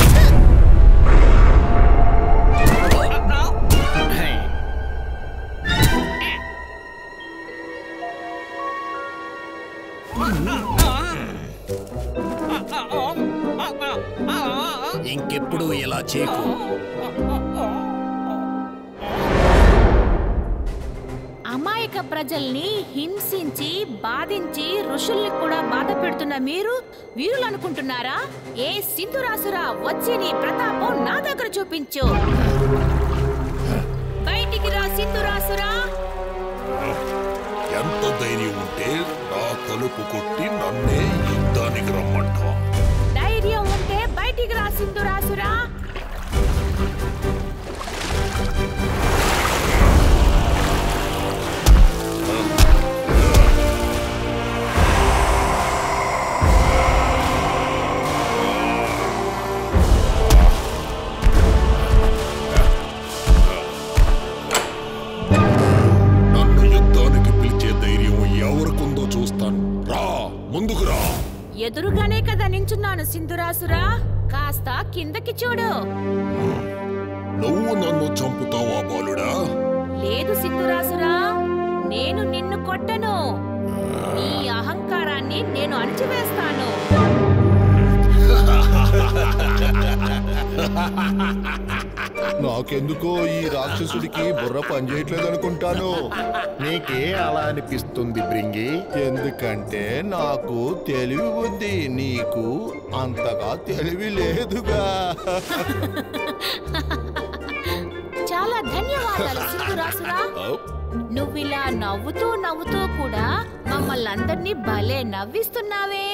ఇంకెప్పుడు ఇలా చేయకు అమాయక ప్రజల్ని హింసించి బాధించి ఋషుల్ని కూడా బాధ పెడుతున్న మీరు వీరులు అనుకుంటున్నారా ఏ సింధురాసురా వచ్చి నీ ప్రతాపం నా దగ్గర చూపించు బయటికి రా సింధురాసురా ఎంత ధైర్యం ఉంటే నా తలుపు కొట్టి నన్నే యుద్ధానికి రమ్మంటా ధైర్యం ఉంటే బయటికి రా సింధురాసురా నన్ను యుద్ధానికి పిలిచే ధైర్యం ఎవరికుందో చూస్తాను రా ముందుకు రా ఎదురుగానే కదా నించు నుంచున్నాను సింధురాసురా కాస్త కిందకి చూడు నువ్వు నన్ను చంపుతావా బాలుడా లేదు సింధురాసురా నేను నిన్ను కొట్టను నీ అహంకారాన్ని నేను అణిచివేస్తాను నాకెందుకో ఈ రాక్షసుడికి బుర్ర పనిచేయట్లేదు అనుకుంటాను నీకే అలా అనిపిస్తుంది బ్రింగి ఎందుకంటే నాకు తెలివి ఉంది నీకు అంతగా తెలివి లేదుగా చాలా ధన్యవాదాలు సింధురాసురా నువ్విలా నవ్వుతూ నవ్వుతూ కూడా మమ్మల్ని అందరినీ భలే నవ్విస్తున్నావే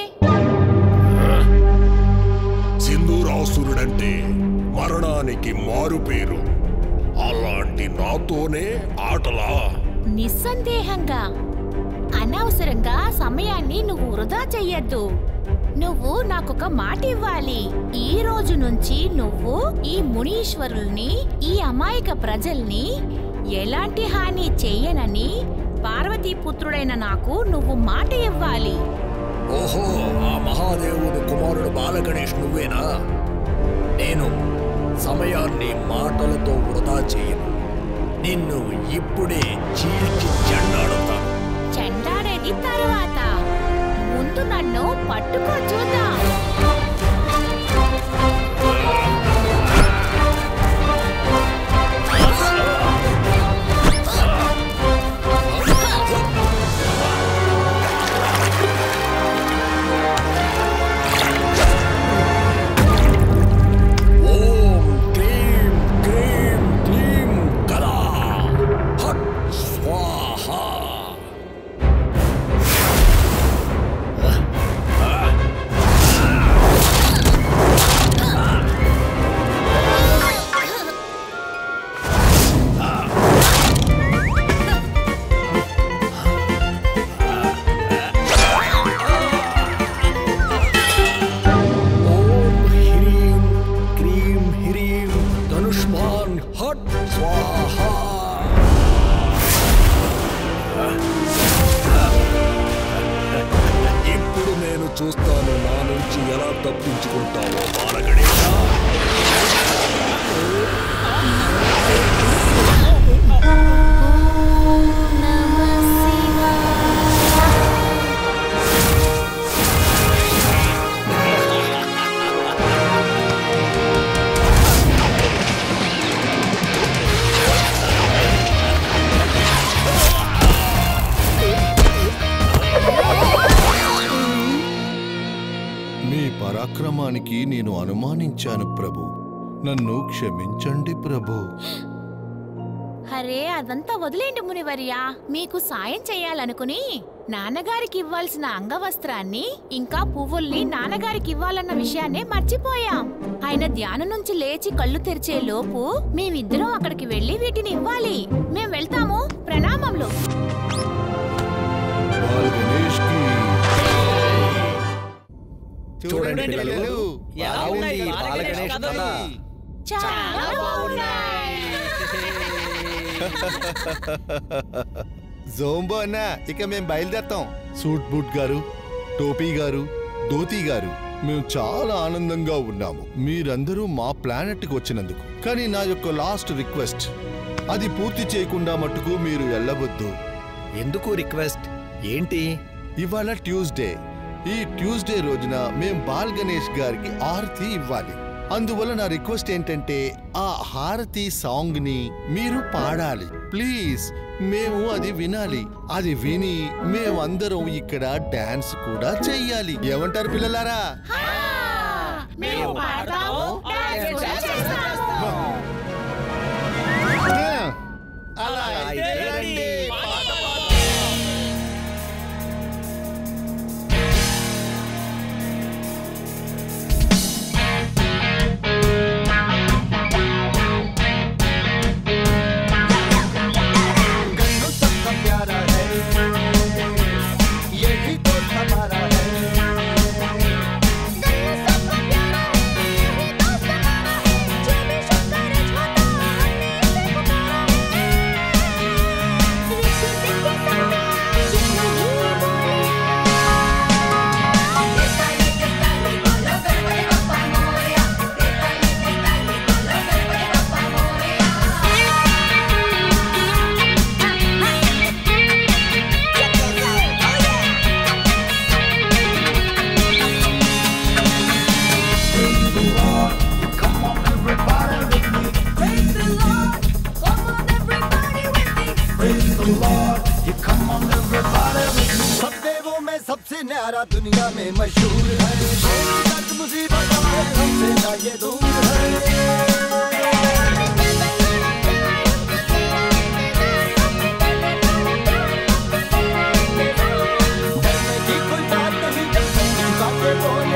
సింధూరాసురుడంటే మరణానికి మారు పేరు అలాంటి నాతోనే ఆటలా నిస్సందేహంగా అనవసరంగా సమయాన్ని నువ్వు వృధా చెయ్యొద్దు నువ్వు నాకొక మాట ఇవ్వాలి ఈ రోజు నుంచి నువ్వు ఈ మునీశ్వరుల్ని ఈ అమాయక ప్రజల్ని ఎలాంటి హాని చెయ్యనని పార్వతీపుత్రుడైన నాకు నువ్వు మాట ఇవ్వాలి ఓహో ఆ మహాదేవుడు కుమారుడు బాలగణేష్ నువ్వేనా నేను సమయాన్ని మాటలతో వృధా చేయను నిన్ను ఇప్పుడే చీల్చి చెండాడుతాను చెండాడేది తరువాత ముందు నన్ను పట్టుకో చూద్దాం ఓం క్లీం క్లీం క్లీం కళా హట్ స్వాహా ఓం హ్రీం క్రీం హ్రీం ధనుష్మాన్ హట్ స్వాహా ఇప్పుడు నేను చూస్తాను నా నుంచి ఎలా తప్పించుకుంటావో బాలగణేశ మీ పరాక్రమానికి నేను అనుమానించాను ప్రభు నన్ను క్షమించండి ప్రభు అరే అదంతా వదిలేండి మునివర్యా మీకు సాయం చేయాలనుకుని నాన్నగారికి ఇవ్వాల్సిన అంగవస్త్రాన్ని ఇంకా పువ్వుల్ని నాన్నగారికి ఇవ్వాలన్న విషయాన్నే మర్చిపోయాం ఆయన ధ్యానం నుంచి లేచి కళ్ళు తెరిచే లోపు మేమిద్దరం అక్కడికి వెళ్లి వీటిని ఇవ్వాలి మేం వెళ్తాము ప్రణామములు బాల్ గణేష్ కి చూడండి పిల్లలు ఎలా బాగుంది ఉన్నాయి బాలగణేష్ కథలు? కథ చాలా బాగున్నాయి జోంబో అన్న ఇక మేము బయలుదేరతాం సూట్ బూట్ గారు టోపీ గారు ధోతి గారు మేము చాలా ఆనందంగా ఉన్నాము మీరందరూ మా ప్లానెట్ కి వచ్చినందుకు కానీ నా యొక్క లాస్ట్ రిక్వెస్ట్ అది పూర్తి చేయకుండా మట్టుకు మీరు వెళ్ళవద్దు ఎందుకు రిక్వెస్ట్ ఏంటి ఇవాళ ట్యూస్డే ఈ ట్యూస్డే రోజున మేం బాల్ గణేష్ గారికి ఆరతి ఇవ్వాలి అందువల్ల నా రిక్వెస్ట్ ఏంటంటే ఆ హారతి సాంగ్ ని మీరు పాడాలి ప్లీజ్ మేము అది వినాలి అది విని మేమందరం ఇక్కడ డాన్స్ కూడా చెయ్యాలి ఏమంటారు పిల్లలారా మేము పాడతాము డాన్స్ కూడా చేస్తాము అలా అయితే రండి. सबका प्यारा है न्यारा दुनिया में मशहूर है दर्द मुसीबत आए हमसे ना ये दूर है डरने की कोई बात नहीं जिंदगी बातें बोले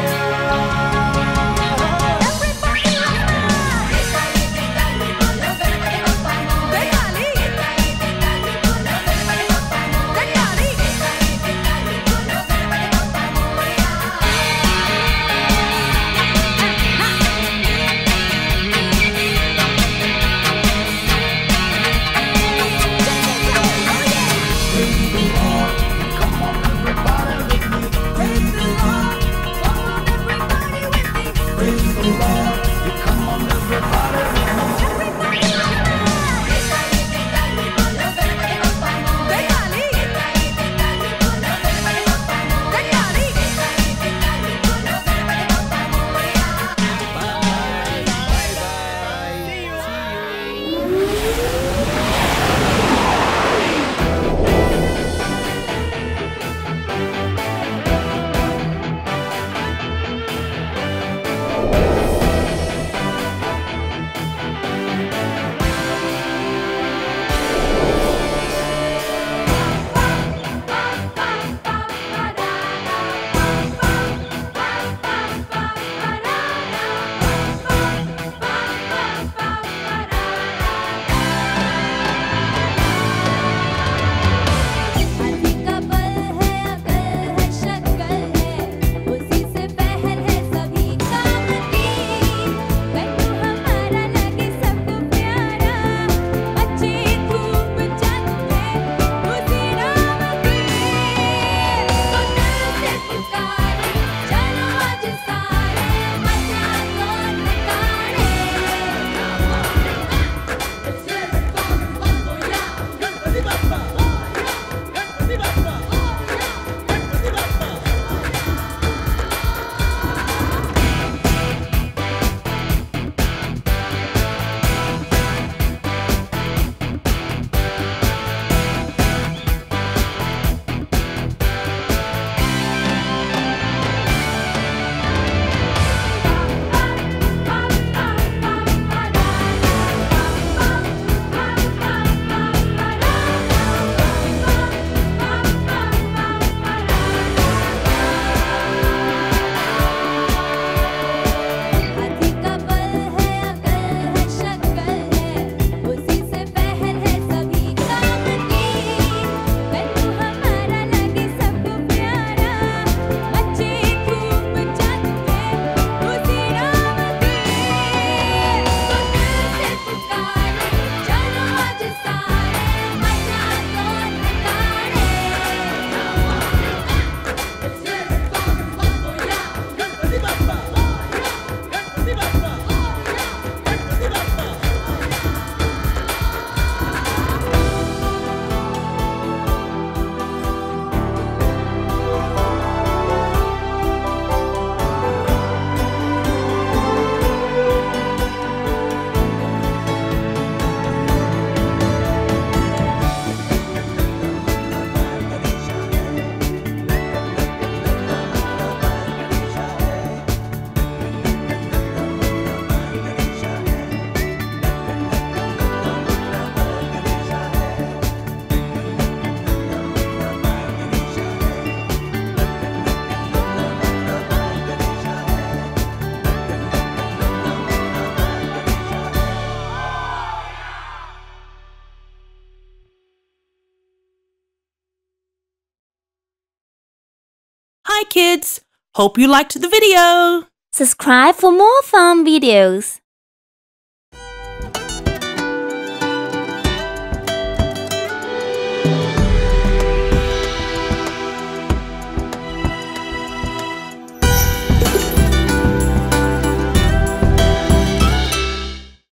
Hi kids! Hope you liked the video! Subscribe for more fun videos.